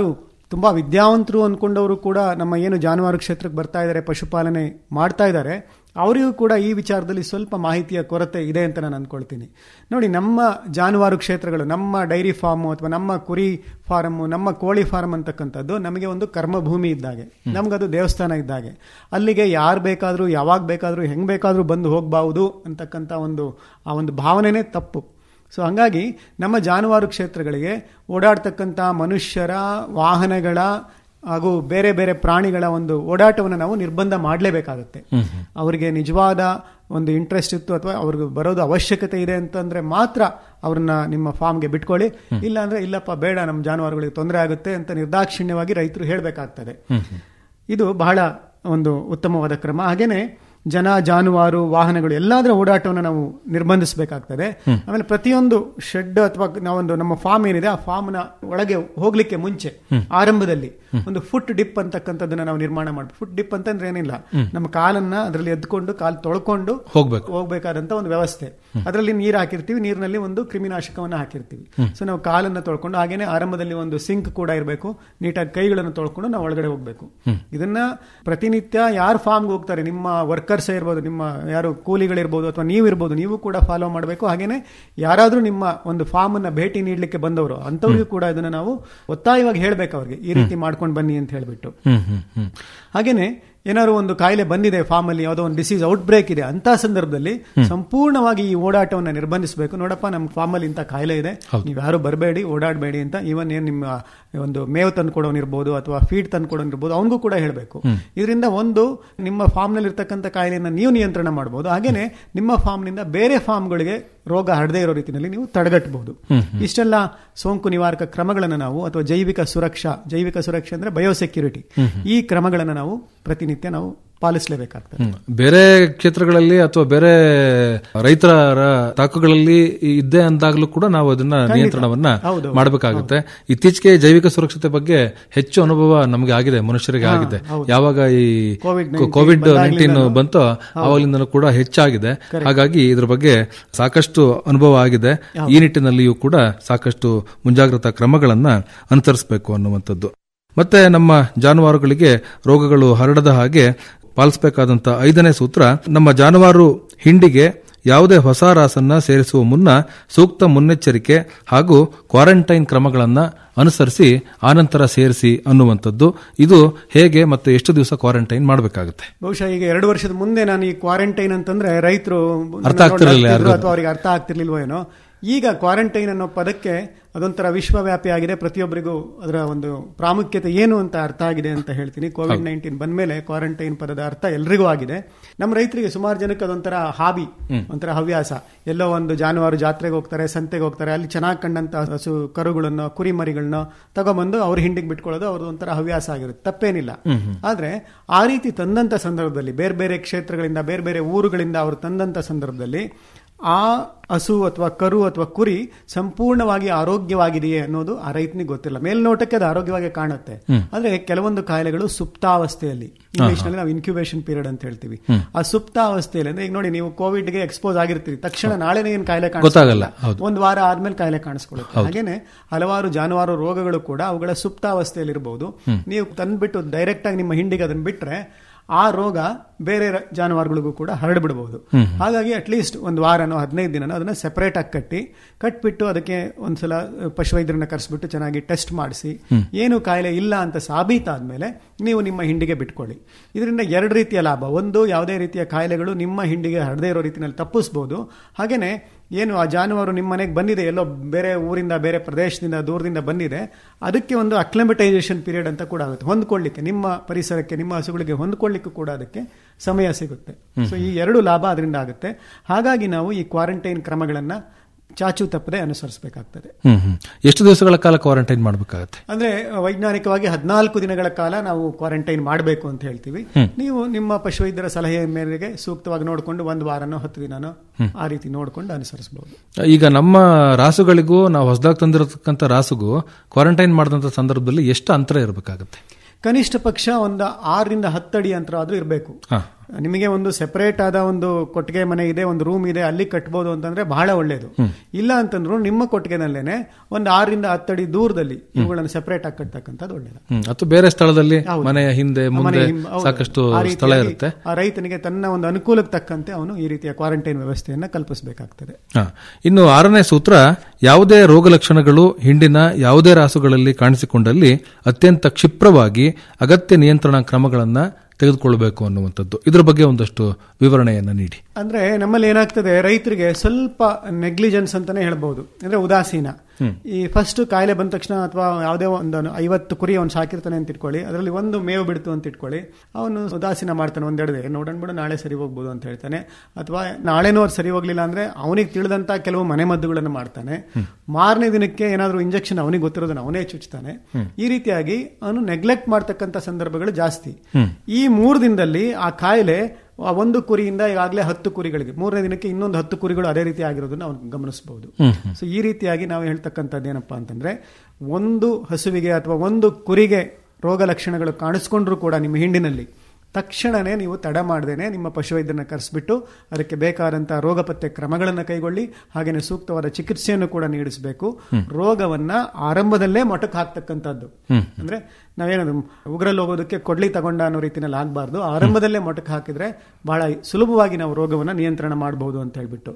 ತುಂಬಾ ವಿದ್ಯಾವಂತರು ಅನ್ಕೊಂಡವರು ಕೂಡ ನಮ್ಮ ಏನು ಜಾನುವಾರು ಕ್ಷೇತ್ರಕ್ಕೆ ಬರ್ತಾ ಇದ್ದಾರೆ ಪಶುಪಾಲನೆ ಮಾಡ್ತಾ ಇದ್ದಾರೆ ಅವರಿಗೂ ಕೂಡ ಈ ವಿಚಾರದಲ್ಲಿ ಸ್ವಲ್ಪ ಮಾಹಿತಿಯ ಕೊರತೆ ಇದೆ ಅಂತ ನಾನು ಅನ್ಕೊಳ್ತೀನಿ ನೋಡಿ ನಮ್ಮ ಜಾನುವಾರು ಕ್ಷೇತ್ರಗಳು ನಮ್ಮ ಡೈರಿ ಫಾರ್ಮು ಅಥವಾ ನಮ್ಮ ಕುರಿ ಫಾರಮ್ಮು ನಮ್ಮ ಕೋಳಿ ಫಾರ್ಮ್ ಅಂತಕ್ಕಂಥದ್ದು ನಮಗೆ ಒಂದು ಕರ್ಮಭೂಮಿ ಇದ್ದಾಗೆ ನಮಗದು ದೇವಸ್ಥಾನ ಇದ್ದಾಗೆ ಅಲ್ಲಿಗೆ ಯಾರು ಬೇಕಾದರೂ ಯಾವಾಗ ಬೇಕಾದರೂ ಹೆಂಗೆ ಬೇಕಾದರೂ ಬಂದು ಹೋಗಬಹುದು ಅಂತಕ್ಕಂಥ ಒಂದು ಆ ಒಂದು ಭಾವನೆನೇ ತಪ್ಪು ಸೊ ಹಂಗಾಗಿ ನಮ್ಮ ಜಾನುವಾರು ಕ್ಷೇತ್ರಗಳಿಗೆ ಓಡಾಡ್ತಕ್ಕಂಥ ಮನುಷ್ಯರ ವಾಹನಗಳ ಹಾಗೂ ಬೇರೆ ಬೇರೆ ಪ್ರಾಣಿಗಳ ಒಂದು ಓಡಾಟವನ್ನು ನಾವು ನಿರ್ಬಂಧ ಮಾಡಲೇಬೇಕಾಗುತ್ತೆ ಅವರಿಗೆ ನಿಜವಾದ ಒಂದು ಇಂಟ್ರೆಸ್ಟ್ ಇತ್ತು ಅಥವಾ ಅವ್ರಿಗೆ ಬರೋದು ಅವಶ್ಯಕತೆ ಇದೆ ಅಂತಂದ್ರೆ ಮಾತ್ರ ಅವ್ರನ್ನ ನಿಮ್ಮ ಫಾರ್ಮ್ಗೆ ಬಿಟ್ಕೊಳ್ಳಿ ಇಲ್ಲ ಅಂದ್ರೆ ಇಲ್ಲಪ್ಪ ಬೇಡ ನಮ್ಮ ಜಾನುವಾರುಗಳಿಗೆ ತೊಂದರೆ ಆಗುತ್ತೆ ಅಂತ ನಿರ್ದಾಕ್ಷಿಣ್ಯವಾಗಿ ರೈತರು ಹೇಳಬೇಕಾಗ್ತದೆ ಇದು ಬಹಳ ಒಂದು ಉತ್ತಮವಾದ ಕ್ರಮ ಹಾಗೇನೆ ಜನ ಜಾನುವಾರು ವಾಹನಗಳು ಎಲ್ಲದರ ಓಡಾಟವನ್ನು ನಾವು ನಿರ್ಬಂಧಿಸಬೇಕಾಗ್ತದೆ ಆಮೇಲೆ ಪ್ರತಿಯೊಂದು ಶೆಡ್ ಅಥವಾ ನಾವೊಂದು ನಮ್ಮ ಫಾರ್ಮ್ ಏನಿದೆ ಆ ಫಾರ್ಮ್ನ ಒಳಗೆ ಹೋಗ್ಲಿಕ್ಕೆ ಮುಂಚೆ ಆರಂಭದಲ್ಲಿ ಒಂದು ಫುಟ್ ಡಿಪ್ ಅಂತಕ್ಕಂಥದ್ದನ್ನ ನಾವು ನಿರ್ಮಾಣ ಮಾಡ್ಬೇಕು ಫುಟ್ ಡಿಪ್ ಅಂತಂದ್ರೆ ಏನಿಲ್ಲ ನಮ್ಮ ಕಾಲನ್ನ ಅದರಲ್ಲಿ ಎದ್ಕೊಂಡು ಕಾಲು ತೊಳ್ಕೊಂಡು ಹೋಗ್ಬೇಕು ಹೋಗ್ಬೇಕಾದಂತ ಒಂದು ವ್ಯವಸ್ಥೆ ಅದರಲ್ಲಿ ನೀರು ಹಾಕಿರ್ತೀವಿ ನೀರಿನಲ್ಲಿ ಒಂದು ಕ್ರಿಮಿನಾಶಕವನ್ನ ಹಾಕಿರ್ತೀವಿ ಸೊ ನಾವು ಕಾಲನ್ನ ತೊಳ್ಕೊಂಡು ಹಾಗೇನೆ ಆರಂಭದಲ್ಲಿ ಒಂದು ಸಿಂಕ್ ಕೂಡ ಇರಬೇಕು ನೀಟಾಗಿ ಕೈಗಳನ್ನು ತೊಳ್ಕೊಂಡು ನಾವು ಒಳಗಡೆ ಹೋಗ್ಬೇಕು ಇದನ್ನ ಪ್ರತಿನಿತ್ಯ ಯಾರು ಫಾರ್ಮ್ಗೆ ಹೋಗ್ತಾರೆ ನಿಮ್ಮ ವರ್ಕರ್ಸ್ ಇರ್ಬೋದು ನಿಮ್ಮ ಯಾರು ಕೂಲಿಗಳಿರ್ಬೋದು ಅಥವಾ ನೀವು ಇರ್ಬೋದು ನೀವು ಕೂಡ ಫಾಲೋ ಮಾಡಬೇಕು ಹಾಗೇನೆ ಯಾರಾದ್ರೂ ನಿಮ್ಮ ಒಂದು ಫಾರ್ಮ್ ಅನ್ನ ಭೇಟಿ ನೀಡಲಿಕ್ಕೆ ಬಂದವರು ಅಂತವ್ರಿಗೂ ಕೂಡ ಇದನ್ನ ನಾವು ಒತ್ತಾಯವಾಗಿ ಹೇಳ್ಬೇಕು ಅವ್ರಿಗೆ ಈ ರೀತಿ ಮಾಡ್ಕೊಂಡು ಬನ್ನಿ ಅಂತ ಹೇಳ್ಬಿಟ್ಟು ಹ್ಮ್ ಹ್ಮ್ ಹ್ಮ್ ಹಾಗೇನೆ ಏನಾದ್ರು ಒಂದು ಕಾಯಿಲೆ ಬಂದಿದೆ ಫಾರ್ಮ್ ಅಲ್ಲಿ ಯಾವುದೋ ಒಂದು ಡಿಸೀಸ್ ಔಟ್ ಬ್ರೇಕ್ ಇದೆ ಅಂತ ಸಂದರ್ಭದಲ್ಲಿ ಸಂಪೂರ್ಣವಾಗಿ ಈ ಓಡಾಟವನ್ನು ನಿರ್ಬಂಧಿಸಬೇಕು ನೋಡಪ್ಪ ನಮ್ಮ ಫಾರ್ಮ್ ಅಲ್ಲಿ ಇಂಥ ಕಾಯಿಲೆ ಇದೆ ನೀವು ಯಾರು ಬರಬೇಡಿ ಓಡಾಡಬೇಡಿ ಅಂತ ಇವನ್ ಏನ್ ನಿಮ್ಮ ಒಂದು ಮೇವು ತಂದು ಕೊಡೋನಿರ್ಬೋದು ಅಥವಾ ಫೀಡ್ ತಂದು ಕೊಡೋನಿರ್ಬೋದು ಅವನಿಗೂ ಕೂಡ ಹೇಳಬೇಕು ಇದರಿಂದ ಒಂದು ನಿಮ್ಮ ಫಾರ್ಮ್ ನಲ್ಲಿ ಇರ್ತಕ್ಕಂಥ ಕಾಯಿಲೆಯನ್ನು ನೀವು ನಿಯಂತ್ರಣ ಮಾಡಬಹುದು ಹಾಗೇನೆ ನಿಮ್ಮ ಫಾರ್ಮ್ ನಿಂದ ಬೇರೆ ಫಾರ್ಮ್ಗಳಿಗೆ ರೋಗ ಹರಡದೇ ಇರೋ ರೀತಿಯಲ್ಲಿ ನೀವು ತಡೆಗಟ್ಟಬಹುದು ಇಷ್ಟೆಲ್ಲ ಸೋಂಕು ನಿವಾರಕ ಕ್ರಮಗಳನ್ನು ನಾವು ಅಥವಾ ಜೈವಿಕ ಸುರಕ್ಷಾ ಜೈವಿಕ ಸುರಕ್ಷೆ ಅಂದ್ರೆ ಬಯೋಸೆಕ್ಯೂರಿಟಿ ಈ ಕ್ರಮಗಳನ್ನು ನಾವು ಪ್ರತಿನಿತ್ಯ ನಾವು ಪಾಲಿಸಲೇಬೇಕಾಗ್ತದೆ ಹ್ಮ್. ಬೇರೆ ಕ್ಷೇತ್ರಗಳಲ್ಲಿ ಅಥವಾ ಬೇರೆ ರೈತರ ತಾಕುಗಳಲ್ಲಿ ಇದ್ದೇ ಅಂದಾಗ್ಲೂ ಕೂಡ ನಾವು ಅದನ್ನ ನಿಯಂತ್ರಣವನ್ನ ಹೌದು. ಮಾಡಬೇಕಾಗುತ್ತೆ ಇತ್ತೀಚೆಗೆ ಜೈವಿಕ ಸುರಕ್ಷತೆ ಬಗ್ಗೆ ಹೆಚ್ಚು ಅನುಭವ ನಮಗೆ ಆಗಿದೆ ಮನುಷ್ಯರಿಗೆ ಆಗಿದೆ ಯಾವಾಗ ಈ COVID-19 ಕೋವಿಡ್ ನೈನ್ಟೀನ್ ಬಂತೋ ಅವಾಗಲಿಂದಲೂ ಕೂಡ ಹೆಚ್ಚಾಗಿದೆ ಹಾಗಾಗಿ ಇದ್ರ ಬಗ್ಗೆ ಸಾಕಷ್ಟು ಅನುಭವ ಆಗಿದೆ ಈ ನಿಟ್ಟಿನಲ್ಲಿಯೂ ಕೂಡ ಸಾಕಷ್ಟು ಮುಂಜಾಗ್ರತಾ ಕ್ರಮಗಳನ್ನ ಅನುಸರಿಸಬೇಕು ಅನ್ನುವಂಥದ್ದು ಮತ್ತೆ ನಮ್ಮ ಜಾನುವಾರುಗಳಿಗೆ ರೋಗಗಳು ಹರಡದ ಹಾಗೆ ಪಾಲಿಸಬೇಕಾದಂತ ಐದನೇ ಸೂತ್ರ ನಮ್ಮ ಜಾನುವಾರು ಹಿಂಡಿಗೆ ಯಾವುದೇ ಹೊಸ ರಾಸನ್ನ ಸೇರಿಸುವ ಮುನ್ನ ಸೂಕ್ತ ಮುನ್ನೆಚ್ಚರಿಕೆ ಹಾಗೂ ಕ್ವಾರಂಟೈನ್ ಕ್ರಮಗಳನ್ನ ಅನುಸರಿಸಿ ಆನಂತರ ಸೇರಿಸಿ ಅನ್ನುವಂಥದ್ದು ಇದು ಹೇಗೆ ಮತ್ತು ಎಷ್ಟು ದಿವಸ ಕ್ವಾರಂಟೈನ್ ಮಾಡಬೇಕಾಗುತ್ತೆ ಬಹುಶಃ ಈಗ ಎರಡು ವರ್ಷದ ಮುಂದೆ ನಾನು ಈ ಕ್ವಾರಂಟೈನ್ ಅಂತಂದ್ರೆ ರೈತರು ಅರ್ಥ ಆಗ್ತಿರ್ಲಿಲ್ಲ ಯಾರಿಗೂ. ಅಥವಾ ಅವರಿಗೆ ಅರ್ಥ ಆಗ್ತಿರ್ಲಿಲ್ವೋ ಏನೋ ಈಗ ಕ್ವಾರಂಟೈನ್ ಅನ್ನೋ ಪದಕ್ಕೆ ಅದೊಂಥರ ವಿಶ್ವವ್ಯಾಪಿ ಆಗಿದೆ ಪ್ರತಿಯೊಬ್ಬರಿಗೂ ಅದರ ಒಂದು ಪ್ರಾಮುಖ್ಯತೆ ಏನು ಅಂತ ಅರ್ಥ ಆಗಿದೆ ಅಂತ ಹೇಳ್ತೀನಿ ಕೋವಿಡ್ ನೈನ್ಟೀನ್ ಬಂದ್ಮೇಲೆ ಕ್ವಾರಂಟೈನ್ ಪದದ ಅರ್ಥ ಎಲ್ರಿಗೂ ಆಗಿದೆ ನಮ್ಮ ರೈತರಿಗೆ ಸುಮಾರು ಜನಕ್ಕೆ ಅದೊಂಥರ ಹಾಬಿ ಒಂಥರ ಹವ್ಯಾಸ ಎಲ್ಲೋ ಒಂದು ಜಾನುವಾರು ಜಾತ್ರೆಗೆ ಹೋಗ್ತಾರೆ ಸಂತೆಗೆ ಹೋಗ್ತಾರೆ ಅಲ್ಲಿ ಚೆನ್ನಾಗಿ ಕಂಡಂತ ಹಸು ಕರುಗಳನ್ನು ಕುರಿ ಮರಿಗಳನ್ನ ತಗೊಂಬಂದು ಅವ್ರ ಹಿಂಡಿಗೆ ಬಿಟ್ಕೊಳ್ಳೋದು ಅವ್ರದ್ದು ಒಂಥರ ಹವ್ಯಾಸ ಆಗಿರುತ್ತೆ ತಪ್ಪೇನಿಲ್ಲ ಆದ್ರೆ ಆ ರೀತಿ ತಂದಂತ ಸಂದರ್ಭದಲ್ಲಿ ಬೇರೆ ಬೇರೆ ಕ್ಷೇತ್ರಗಳಿಂದ ಬೇರೆ ಬೇರೆ ಊರುಗಳಿಂದ ಅವರು ತಂದಂತ ಸಂದರ್ಭದಲ್ಲಿ ಆ ಹಸು ಅಥವಾ ಕರು ಅಥವಾ ಕುರಿ ಸಂಪೂರ್ಣವಾಗಿ ಆರೋಗ್ಯವಾಗಿದೆಯೇ ಅನ್ನೋದು ಆ ರೈತನಿಗೆ ಗೊತ್ತಿಲ್ಲ ಮೇಲ್ನೋಟಕ್ಕೆ ಅದು ಆರೋಗ್ಯವಾಗಿ ಕಾಣುತ್ತೆ ಆದ್ರೆ ಕೆಲವೊಂದು ಕಾಯಿಲೆಗಳು ಸುಪ್ತಾವಸ್ಥೆಯಲ್ಲಿ ಇಂಗ್ಲಿಷ್ ನಲ್ಲಿ ನಾವು ಇನ್ಕ್ಯುಬೇಷನ್ ಪೀರಿಯಡ್ ಅಂತ ಹೇಳ್ತೀವಿ ಆ ಸುಪ್ತಾವಸ್ಥೆಯಲ್ಲಿ ಅಂದ್ರೆ ಈಗ ನೋಡಿ ನೀವು ಕೋವಿಡ್ ಗೆ ಎಕ್ಸ್ಪೋಸ್ ಆಗಿರ್ತೀರಿ ತಕ್ಷಣ ನಾಳೆನೇ ಏನ್ ಕಾಯಿಲೆ ಗೊತ್ತಾಗಲ್ಲ. ಕಾಣಿಸ್ಕೊಳ್ಳಲ್ಲ ಒಂದು ವಾರ ಆದ್ಮೇಲೆ ಕಾಯಿಲೆ ಕಾಣಿಸ್ಕೊಳ್ಳುತ್ತೆ ಹಾಗೇನೆ ಹಲವಾರು ಜಾನುವಾರು ರೋಗಗಳು ಕೂಡ ಅವುಗಳ ಸುಪ್ತಾವಸ್ಥೆಯಲ್ಲಿ ಇರಬಹುದು ನೀವು ತಂದ್ಬಿಟ್ಟು ಡೈರೆಕ್ಟ್ ಆಗಿ ನಿಮ್ಮ ಹಿಂಡಿಗೆ ಅದನ್ನ ಬಿಟ್ರೆ ಆ ರೋಗ ಬೇರೆ ರ- ಜಾನುವಾರುಗಳಿಗೂ ಕೂಡ ಹರಡ್ಬಿಡಬಹುದು ಹಾಗಾಗಿ ಅಟ್ಲೀಸ್ಟ್ ಒಂದು ವಾರನೋ ಹದಿನೈದು ದಿನನೋ ಅದನ್ನ ಸೆಪರೇಟ್ ಆಗಿ ಕಟ್ಟಿ ಕಟ್ಬಿಟ್ಟು ಅದಕ್ಕೆ ಒಂದ್ಸಲ ಪಶುವೈದ್ಯರನ್ನ ಕರೆಸ್ಬಿಟ್ಟು ಚೆನ್ನಾಗಿ ಟೆಸ್ಟ್ ಮಾಡಿಸಿ ಏನು ಕಾಯಿಲೆ ಇಲ್ಲ ಅಂತ ಸಾಬೀತಾದ್ಮೇಲೆ ನೀವು ನಿಮ್ಮ ಹಿಂಡಿಗೆ ಬಿಟ್ಕೊಳ್ಳಿ ಇದರಿಂದ ಎರಡು ರೀತಿಯ ಲಾಭ ಒಂದು ಯಾವುದೇ ರೀತಿಯ ಕಾಯಿಲೆಗಳು ನಿಮ್ಮ ಹಿಂಡಿಗೆ ಹರಡದೇ ಇರೋ ರೀತಿಯಲ್ಲಿ ತಪ್ಪಿಸ್ಬೋದು ಹಾಗೇನೆ ಏನು ಆ ಜಾನುವಾರು ನಿಮ್ಮ ಮನೆಗೆ ಬಂದಿದೆ ಎಲ್ಲೋ ಬೇರೆ ಊರಿಂದ ಬೇರೆ ಪ್ರದೇಶದಿಂದ ದೂರದಿಂದ ಬಂದಿದೆ ಅದಕ್ಕೆ ಒಂದು ಅಕ್ಲಮಟೈಸೇಷನ್ ಪೀರಿಯಡ್ ಅಂತ ಕೂಡ ಆಗುತ್ತೆ ಹೊಂದ್ಕೊಳ್ಳಿಕ್ಕೆ ನಿಮ್ಮ ಪರಿಸರಕ್ಕೆ ನಿಮ್ಮ ಹಸುಗಳಿಗೆ ಹೊಂದ್ಕೊಳ್ಳಿಕ್ಕೂ ಕೂಡ ಅದಕ್ಕೆ ಸಮಯ ಸಿಗುತ್ತೆ ಸೊ ಈ ಎರಡು ಲಾಭ ಅದರಿಂದ ಆಗುತ್ತೆ ಹಾಗಾಗಿ ನಾವು ಈ ಕ್ವಾರಂಟೈನ್ ಕ್ರಮಗಳನ್ನ ಚಾಚು ತಪ್ಪದೆ ಅನುಸರಿಸಬೇಕಾಗ್ತದೆ ಹ್ಮ್ ಹ್ಮ್ ಎಷ್ಟು ದಿವಸಗಳ ಕಾಲ ಕ್ವಾರಂಟೈನ್ ಮಾಡಬೇಕಾಗತ್ತೆ ಅಂದ್ರೆ ವೈಜ್ಞಾನಿಕವಾಗಿ ಹದಿನಾಲ್ಕು ದಿನಗಳ ಕಾಲ ನಾವು ಕ್ವಾರಂಟೈನ್ ಮಾಡಬೇಕು ಅಂತ ಹೇಳ್ತೀವಿ ನೀವು ನಿಮ್ಮ ಪಶುವೈದ್ಯರ ಸಲಹೆ ಮೇರೆಗೆ ಸೂಕ್ತವಾಗಿ ನೋಡಿಕೊಂಡು ಒಂದು ವಾರನೋ ಹತ್ತು ದಿನನೋ ಆ ರೀತಿ ನೋಡಿಕೊಂಡು ಅನುಸರಿಸಬಹುದು ಈಗ ನಮ್ಮ ರಾಸುಗಳಿಗೂ ನಾವು ಹೊಸದಾಗಿ ತಂದಿರತಕ್ಕಂಥ ರಾಸುಗೂ ಕ್ವಾರಂಟೈನ್ ಮಾಡಿದಂಥ ಸಂದರ್ಭದಲ್ಲಿ ಎಷ್ಟು ಅಂತರ ಇರಬೇಕಾಗತ್ತೆ ಕನಿಷ್ಠ ಪಕ್ಷ ಒಂದು ಆರರಿಂದ ಹತ್ತು ಅಡಿ ಅಂತರ ಆದ್ರೂ ಇರಬೇಕು ಹಾ. ನಿಮಗೆ ಒಂದು ಸೆಪರೇಟ್ ಆದ ಒಂದು ಕೊಟ್ಟಿಗೆ ಮನೆ ಇದೆ ಒಂದು ರೂಮ್ ಇದೆ ಅಲ್ಲಿ ಕಟ್ಬೋದು ಅಂತಂದ್ರೆ ಬಹಳ ಒಳ್ಳೇದು ಇಲ್ಲ ಅಂತಂದ್ರು ನಿಮ್ಮ ಕೊಟ್ಟಿಗೆನಲ್ಲೇನೆ ಒಂದು ಆರರಿಂದ ಹತ್ತಡಿ ದೂರದಲ್ಲಿ ಇವುಗಳನ್ನು ಸೆಪರೇಟ್ ಆಗಿ ಕಟ್ತಕ್ಕಂಥದ್ದು ಒಳ್ಳೇದು ಹ್ಮ್ ಅಥವಾ ಬೇರೆ ಸ್ಥಳದಲ್ಲಿ ಮನೆಯ ಹಿಂದೆ ಮುಂದೆ ಮನೆ ಹಿಂ- ಹೌದು. ಸಾಕಷ್ಟು ಆ ಸ್ಥಳ ರೀತಿಯಾಗಿ ಇರುತ್ತೆ ಆ ರೈತನಿಗೆ ತನ್ನ ಒಂದು ಅನುಕೂಲಕ್ಕೆ ತಕ್ಕಂತೆ ಅವನು ಈ ರೀತಿಯ ಕ್ವಾರಂಟೈನ್ ವ್ಯವಸ್ಥೆಯನ್ನ ಕಲ್ಪಿಸಬೇಕಾಗ್ತದೆ ಹ. ಇನ್ನು ಆರನೇ ಸೂತ್ರ ಯಾವುದೇ ರೋಗ ಲಕ್ಷಣಗಳು ಹಿಂಡಿನ ಯಾವುದೇ ರಾಸುಗಳಲ್ಲಿ ಕಾಣಿಸಿಕೊಂಡಲ್ಲಿ ಅತ್ಯಂತ ಕ್ಷಿಪ್ರವಾಗಿ ಅಗತ್ಯ ನಿಯಂತ್ರಣ ಕ್ರಮಗಳನ್ನ ತೆಗೆದುಕೊಳ್ಳಬೇಕು ಅನ್ನುವಂಥದ್ದು ಇದ್ರ ಬಗ್ಗೆ ಒಂದಷ್ಟು ವಿವರಣೆಯನ್ನ ನೀಡಿ ಅಂದ್ರೆ ನಮ್ಮಲ್ಲಿ ಏನಾಗ್ತದೆ ರೈತರಿಗೆ ಸ್ವಲ್ಪ ನೆಗ್ಲಿಜೆನ್ಸ್ ಅಂತಾನೆ ಹೇಳ್ಬಹುದು ಅಂದ್ರೆ ಉದಾಸೀನ ಈ ಫಸ್ಟ್ ಕಾಯಿಲೆ ಬಂದ ತಕ್ಷಣ ಅಥವಾ ಯಾವುದೇ ಒಂದು ಐವತ್ತು ಕುರಿ ಅವ್ನು ಸಾಕಿರ್ತಾನೆ ಅಂತ ಇಟ್ಕೊಳ್ಳಿ ಅದರಲ್ಲಿ ಒಂದು ಮೇವು ಬಿಡ್ತು ಅಂತ ಇಟ್ಕೊಳ್ಳಿ ಅವನು ಉದಾಸೀನ ಮಾಡ್ತಾನೆ ಒಂದೆರಡು ದಿನ ನೋಡೋಣ ಬಿಡು ನಾಳೆ ಸರಿ ಹೋಗ್ಬೋದು ಅಂತ ಹೇಳ್ತಾನೆ ಅಥವಾ ನಾಳೆನೂ ಅವ್ರು ಸರಿ ಹೋಗ್ಲಿಲ್ಲ ಅಂದ್ರೆ ಅವನಿಗೆ ತಿಳಿದಂತ ಕೆಲವು ಮನೆ ಮದ್ದುಗಳನ್ನು ಮಾಡ್ತಾನೆ ಮಾರನೇ ದಿನಕ್ಕೆ ಏನಾದರೂ ಇಂಜೆಕ್ಷನ್ ಅವನಿಗೆ ಗೊತ್ತಿರೋದನ್ನ ಅವನೇ ಚುಚ್ತಾನೆ ಈ ರೀತಿಯಾಗಿ ಅವನು ನೆಗ್ಲೆಕ್ಟ್ ಮಾಡ್ತಕ್ಕಂಥ ಸಂದರ್ಭಗಳು ಜಾಸ್ತಿ ಈ ಮೂರು ದಿನದಲ್ಲಿ ಆ ಕಾಯಿಲೆ ಆ ಒಂದು ಕುರಿಯಿಂದ ಈಗಾಗಲೇ ಹತ್ತು ಕುರಿಗಳಿಗೆ ಮೂರನೇ ದಿನಕ್ಕೆ ಇನ್ನೊಂದು ಹತ್ತು ಕುರಿಗಳು ಅದೇ ರೀತಿ ಆಗಿರೋದನ್ನ ಅವ್ನು ಗಮನಿಸಬಹುದು ಸೊ ಈ ರೀತಿಯಾಗಿ ನಾವು ಹೇಳ್ತಕ್ಕಂಥದ್ದು ಏನಪ್ಪಾ ಅಂತಂದ್ರೆ ಒಂದು ಹಸುವಿಗೆ ಅಥವಾ ಒಂದು ಕುರಿಗೆ ರೋಗ ಲಕ್ಷಣಗಳು ಕಾಣಿಸ್ಕೊಂಡ್ರು ಕೂಡ ನಿಮ್ಮ ಹಿಂಡಿನಲ್ಲಿ ತಕ್ಷಣನೇ ನೀವು ತಡ ಮಾಡದೇನೆ ನಿಮ್ಮ ಪಶುವೈದ್ಯರನ್ನ ಕರೆಸ್ಬಿಟ್ಟು ಅದಕ್ಕೆ ಬೇಕಾದಂತಹ ರೋಗ ಪತ್ತೆ ಕ್ರಮಗಳನ್ನು ಕೈಗೊಳ್ಳಿ ಹಾಗೆಯೇ ಸೂಕ್ತವಾದ ಚಿಕಿತ್ಸೆಯನ್ನು ಕೂಡ ನೀಡಿಸಬೇಕು ರೋಗವನ್ನ ಆರಂಭದಲ್ಲೇ ಮೊಟಕು ಹಾಕ್ತಕ್ಕಂಥದ್ದು ಅಂದ್ರೆ ನಾವೇನದು ಉಗ್ರಲ್ಲಿ ಹೋಗೋದಕ್ಕೆ ಕೊಡ್ಲಿ ತಗೊಂಡ ಅನ್ನೋ ರೀತಿನಲ್ಲಿ ಆಗಬಾರ್ದು ಆರಂಭದಲ್ಲೇ ಮೊಟಕು ಹಾಕಿದ್ರೆ ಬಹಳ ಸುಲಭವಾಗಿ ನಾವು ರೋಗವನ್ನ ನಿಯಂತ್ರಣ ಮಾಡಬಹುದು ಅಂತ ಹೇಳ್ಬಿಟ್ಟು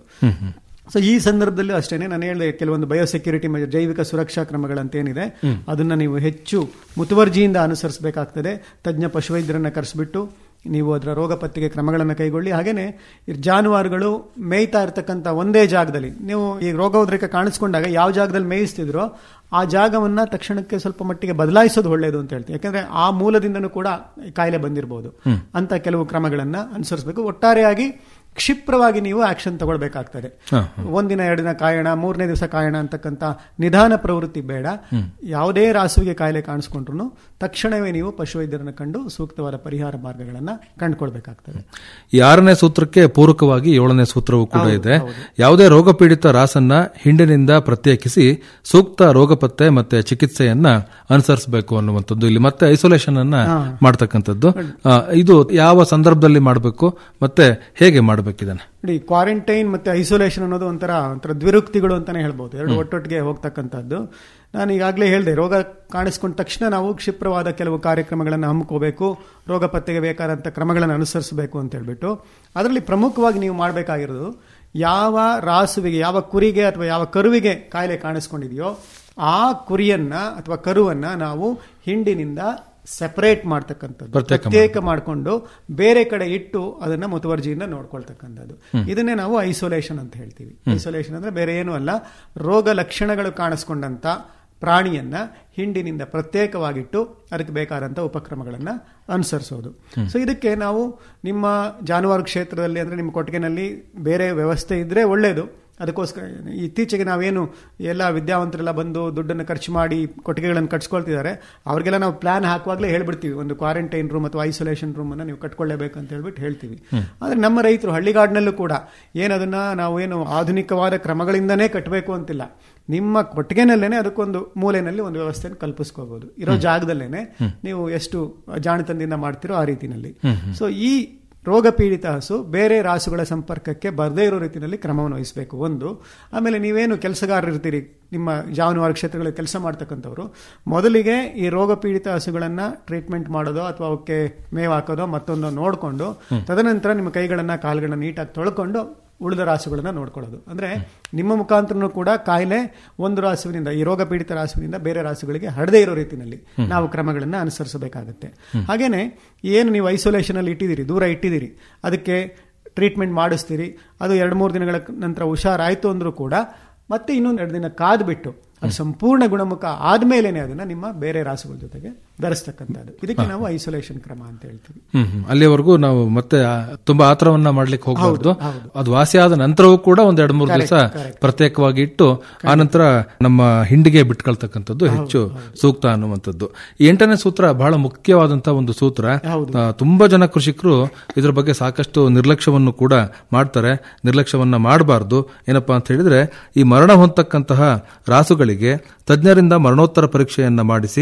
ಸೊ ಈ ಸಂದರ್ಭದಲ್ಲೂ ಅಷ್ಟೇನೆ ನಾನು ಹೇಳಿದೆ ಕೆಲವೊಂದು ಬಯೋಸೆಕ್ಯೂರಿಟಿ ಮೆಜರ್ ಜೈವಿಕ ಸುರಕ್ಷಾ ಕ್ರಮಗಳಂತ ಏನಿದೆ ಅದನ್ನ ನೀವು ಹೆಚ್ಚು ಮುತುವರ್ಜಿಯಿಂದ ಅನುಸರಿಸಬೇಕಾಗ್ತದೆ ತಜ್ಞ ಪಶುವೈದ್ಯರನ್ನ ಕರೆಸಿಬಿಟ್ಟು ನೀವು ಅದರ ರೋಗ ಪತ್ತೆಗೆ ಕ್ರಮಗಳನ್ನು ಕೈಗೊಳ್ಳಿ ಹಾಗೇನೆ ಈ ಜಾನುವಾರುಗಳು ಮೇಯ್ತಾ ಇರ್ತಕ್ಕಂಥ ಒಂದೇ ಜಾಗದಲ್ಲಿ ನೀವು ಈ ರೋಗೋದ್ರೇಕ ಕಾಣಿಸ್ಕೊಂಡಾಗ ಯಾವ ಜಾಗದಲ್ಲಿ ಮೇಯಿಸ್ತಿದ್ರೋ ಆ ಜಾಗವನ್ನ ತಕ್ಷಣಕ್ಕೆ ಸ್ವಲ್ಪ ಮಟ್ಟಿಗೆ ಬದಲಾಯಿಸೋದು ಒಳ್ಳೆಯದು ಅಂತ ಹೇಳ್ತೀವಿ ಯಾಕಂದ್ರೆ ಆ ಮೂಲದಿಂದನೂ ಕೂಡ ಈ ಕಾಯಿಲೆ ಬಂದಿರಬಹುದು ಅಂತ ಕೆಲವು ಕ್ರಮಗಳನ್ನ ಅನುಸರಿಸಬೇಕು ಒಟ್ಟಾರೆಯಾಗಿ ಕ್ಷಿಪ್ರವಾಗಿ ನೀವು ಆಕ್ಷನ್ ತಗೊಳ್ಬೇಕಾಗ್ತದೆ ಒಂದಿನ ಎರಡು ದಿನ ಕಾಯೋಣ ಮೂರನೇ ದಿವಸ ಕಾಯೋಣ ಅಂತಕ್ಕಂಥ ನಿಧಾನ ಪ್ರವೃತ್ತಿ ಬೇಡ ಯಾವುದೇ ರಾಸುವಿಗೆ ಕಾಯಿಲೆ ಕಾಣಿಸ್ಕೊಂಡ್ರು ತಕ್ಷಣವೇ ನೀವು ಪಶುವೈದ್ಯರನ್ನ ಕಂಡು ಸೂಕ್ತವಾದ ಪರಿಹಾರ ಮಾರ್ಗಗಳನ್ನ ಕಂಡುಕೊಳ್ಬೇಕಾಗ್ತದೆ ಈ ಆರನೇ ಸೂತ್ರಕ್ಕೆ ಪೂರಕವಾಗಿ ಏಳನೇ ಸೂತ್ರವೂ ಕೂಡ ಇದೆ ಯಾವುದೇ ರೋಗ ಪೀಡಿತ ರಾಸನ್ನ ಹಿಂಡಿನಿಂದ ಪ್ರತ್ಯೇಕಿಸಿ ಸೂಕ್ತ ರೋಗ ಪತ್ತೆ ಮತ್ತೆ ಚಿಕಿತ್ಸೆಯನ್ನ ಅನುಸರಿಸಬೇಕು ಅನ್ನುವಂಥದ್ದು ಇಲ್ಲಿ ಮತ್ತೆ ಐಸೋಲೇಷನ್ ಅನ್ನ ಮಾಡ್ತಕ್ಕಂಥದ್ದು ಆ, ಇದು ಯಾವ ಸಂದರ್ಭದಲ್ಲಿ ಮಾಡಬೇಕು ಮತ್ತೆ ಹೇಗೆ ಮಾಡಬೇಕು ಇದನ್ನ ನೋಡಿ ಕ್ವಾರಂಟೈನ್ ಮತ್ತೆ ಐಸೋಲೇಷನ್ ಅನ್ನೋದು ಒಂಥರ ಒಂಥರ ದ್ವಿರುಕ್ತಿಗಳು ಅಂತಾನೆ ಹೇಳ್ಬೋದು ಎರಡು ಒಟ್ಟೊಟ್ಟಿಗೆ ಹೋಗ್ತಕ್ಕಂಥದ್ದು ನಾನು ಈಗಾಗಲೇ ಹೇಳಿದೆ ರೋಗ ಕಾಣಿಸ್ಕೊಂಡ ತಕ್ಷಣ ನಾವು ಕ್ಷಿಪ್ರವಾದ ಕೆಲವು ಕಾರ್ಯಕ್ರಮಗಳನ್ನು ಹಮ್ಮಿಕೋಬೇಕು ರೋಗ ಪತ್ತೆಗೆ ಬೇಕಾದಂಥ ಕ್ರಮಗಳನ್ನು ಅನುಸರಿಸಬೇಕು ಅಂತ ಹೇಳ್ಬಿಟ್ಟು ಅದರಲ್ಲಿ ಪ್ರಮುಖವಾಗಿ ನೀವು ಮಾಡಬೇಕಾಗಿರೋದು ಯಾವ ರಾಸುವಿಗೆ ಯಾವ ಕುರಿಗೆ ಅಥವಾ ಯಾವ ಕರುವಿಗೆ ಕಾಯಿಲೆ ಕಾಣಿಸ್ಕೊಂಡಿದೆಯೋ ಆ ಕುರಿಯನ್ನ ಅಥವಾ ಕರುವನ್ನ ನಾವು ಹಿಂಡಿನಿಂದ ಸೆಪರೇಟ್ ಮಾಡ್ತಕ್ಕಂಥದ್ದು ಪ್ರತ್ಯೇಕ ಮಾಡಿಕೊಂಡು ಬೇರೆ ಕಡೆ ಇಟ್ಟು ಅದನ್ನ ಮುತುವರ್ಜಿಯಿಂದ ನೋಡ್ಕೊಳ್ತಕ್ಕಂಥದ್ದು ಇದನ್ನೇ ನಾವು ಐಸೋಲೇಷನ್ ಅಂತ ಹೇಳ್ತೀವಿ ಐಸೋಲೇಷನ್ ಅಂದ್ರೆ ಬೇರೆ ಏನು ಅಲ್ಲ ರೋಗ ಲಕ್ಷಣಗಳು ಕಾಣಿಸ್ಕೊಂಡಂತ ಪ್ರಾಣಿಯನ್ನ ಹಿಂಡಿನಿಂದ ಪ್ರತ್ಯೇಕವಾಗಿಟ್ಟು ಅದಕ್ಕೆ ಬೇಕಾದಂಥ ಉಪಕ್ರಮಗಳನ್ನ ಅನುಸರಿಸೋದು ಸೊ ಇದಕ್ಕೆ ನಾವು ನಿಮ್ಮ ಜಾನುವಾರು ಕ್ಷೇತ್ರದಲ್ಲಿ ಅಂದ್ರೆ ನಿಮ್ಮ ಕೊಟ್ಟಿಗೆನಲ್ಲಿ ಬೇರೆ ವ್ಯವಸ್ಥೆ ಇದ್ರೆ ಒಳ್ಳೆಯದು ಅದಕ್ಕೋಸ್ಕರ ಇತ್ತೀಚೆಗೆ ನಾವೇನು ಎಲ್ಲ ವಿದ್ಯಾವಂತರೆಲ್ಲ ಬಂದು ದುಡ್ಡನ್ನು ಖರ್ಚು ಮಾಡಿ ಕೊಟ್ಟಿಗೆಗಳನ್ನು ಕಟ್ಸ್ಕೊಳ್ತಿದ್ದಾರೆ ಅವ್ರಿಗೆಲ್ಲ ನಾವು ಪ್ಲಾನ್ ಹಾಕುವಾಗಲೇ ಹೇಳ್ಬಿಡ್ತೀವಿ ಒಂದು ಕ್ವಾರಂಟೈನ್ ರೂಮ್ ಅಥವಾ ಐಸೋಲೇಷನ್ ರೂಮ್ ಅನ್ನ ನೀವು ಕಟ್ಕೊಳ್ಳೇಬೇಕು ಅಂತ ಹೇಳ್ಬಿಟ್ಟು ಹೇಳ್ತೀವಿ ಆದ್ರೆ ನಮ್ಮ ರೈತರು ಹಳ್ಳಿಗಾಡಿನಲ್ಲೂ ಕೂಡ ಏನದನ್ನ ನಾವು ಏನು ಆಧುನಿಕವಾದ ಕ್ರಮಗಳಿಂದನೇ ಕಟ್ಟಬೇಕು ಅಂತಿಲ್ಲ ನಿಮ್ಮ ಕೊಟ್ಟಿಗೆನಲ್ಲೇನೆ ಅದಕ್ಕೊಂದು ಮೂಲೆಯಲ್ಲಿ ಒಂದು ವ್ಯವಸ್ಥೆಯನ್ನು ಕಲ್ಪಿಸ್ಕೋಬಹುದು ಇರೋ ಜಾಗದಲ್ಲೇನೆ ನೀವು ಎಷ್ಟು ಜಾಣತನದಿಂದ ಮಾಡ್ತಿರೋ ಆ ರೀತಿನಲ್ಲಿ ಸೊ ಈ ರೋಗ ಪೀಡಿತ ಹಸು ಬೇರೆ ರಾಸುಗಳ ಸಂಪರ್ಕಕ್ಕೆ ಬರದೇ ಇರೋ ರೀತಿಯಲ್ಲಿ ಕ್ರಮವನ್ನು ವಹಿಸಬೇಕು ಒಂದು ಆಮೇಲೆ ನೀವೇನು ಕೆಲಸಗಾರರು ಇರ್ತೀರಿ ನಿಮ್ಮ ಜಾನುವಾರು ಕ್ಷೇತ್ರಗಳಲ್ಲಿ ಕೆಲಸ ಮಾಡ್ತಕ್ಕಂಥವ್ರು ಮೊದಲಿಗೆ ಈ ರೋಗ ಪೀಡಿತ ಹಸುಗಳನ್ನ ಟ್ರೀಟ್ಮೆಂಟ್ ಮಾಡೋದು ಅಥವಾ ಅವಕ್ಕೆ ಮೇವು ಹಾಕೋದೋ ಮತ್ತೊಂದು ನೋಡಿಕೊಂಡು ತದನಂತರ ನಿಮ್ಮ ಕೈಗಳನ್ನ ಕಾಲುಗಳನ್ನ ನೀಟಾಗಿ ತೊಳ್ಕೊಂಡು ಉಳಿದ ರಾಸುಗಳನ್ನ ನೋಡ್ಕೊಳ್ಳೋದು ಅಂದ್ರೆ ನಿಮ್ಮ ಮುಖಾಂತರನೂ ಕೂಡ ಕಾಯಿಲೆ ಒಂದು ರಾಸುವಿನಿಂದ ಈ ರೋಗ ಪೀಡಿತ ರಾಸುವಿನಿಂದ ಬೇರೆ ರಾಸುಗಳಿಗೆ ಹರದೇ ಇರೋ ರೀತಿಯಲ್ಲಿ ನಾವು ಕ್ರಮಗಳನ್ನ ಅನುಸರಿಸಬೇಕಾಗುತ್ತೆ ಹಾಗೇನೆ ಏನು ನೀವು ಐಸೋಲೇಷನ್ ಅಲ್ಲಿ ಇಟ್ಟಿದ್ದೀರಿ ದೂರ ಇಟ್ಟಿದ್ದೀರಿ ಅದಕ್ಕೆ ಟ್ರೀಟ್ಮೆಂಟ್ ಮಾಡಿಸ್ತೀರಿ ಅದು ಎರಡು ಮೂರು ದಿನಗಳ ನಂತರ ಹುಷಾರಾಯ್ತು ಅಂದ್ರೂ ಕೂಡ ಮತ್ತೆ ಇನ್ನೊಂದು ಎರಡು ದಿನ ಕಾದ್ಬಿಟ್ಟು ಅದು ಸಂಪೂರ್ಣ ಗುಣಮುಖ ಆದ್ಮೇಲೆನೆ ಅದನ್ನ ನಿಮ್ಮ ಬೇರೆ ರಾಸುಗಳ ಜೊತೆಗೆ ಧರಿಸ್ತಕ್ಕಂಥದ್ದು ಇದಕ್ಕೆ ನಾವು ಐಸೋಲೇಷನ್ ಕ್ರಮ ಅಂತ ಹೇಳ್ತೀವಿ ಹ್ಮ್ ಹ್ಮ್. ಅಲ್ಲಿವರೆಗೂ ನಾವು ಮತ್ತೆ ಆ ತುಂಬಾ ಆತರವನ್ನ ಮಾಡ್ಲಿಕ್ಕೆ ಹೋಗಬಾರ್ದು ಅದು ವಾಸಿ ಆದ ನಂತರವೂ ಕೂಡ ಒಂದ್ ಎರಡು ಮೂರು ದಿವಸ ಪ್ರತ್ಯೇಕವಾಗಿ ಇಟ್ಟು ಆನಂತರ ನಮ್ಮ ಹಿಂಡಿಗೆ ಬಿಟ್ಕೊಳ್ತಕ್ಕಂಥದ್ದು ಹೆಚ್ಚು ಸೂಕ್ತ ಅನ್ನುವಂಥದ್ದು ಈ ಎಂಟನೇ ಸೂತ್ರ ಬಹಳ ಮುಖ್ಯವಾದಂತಹ ಒಂದು ಸೂತ್ರ ಆ, ತುಂಬಾ ಜನ ಕೃಷಿಕರು ಇದ್ರ ಬಗ್ಗೆ ಸಾಕಷ್ಟು ನಿರ್ಲಕ್ಷ್ಯವನ್ನು ಕೂಡ ಮಾಡ್ತಾರೆ ನಿರ್ಲಕ್ಷ್ಯವನ್ನ ಮಾಡಬಾರ್ದು ಏನಪ್ಪಾ ಅಂತ ಹೇಳಿದ್ರೆ ಈ ಮರಣ ಹೊಂದತಕ್ಕಂತಹ ರಾಸುಗಳಿಗೆ ತಜ್ಞರಿಂದ ಮರಣೋತ್ತರ ಪರೀಕ್ಷೆಯನ್ನ ಮಾಡಿಸಿ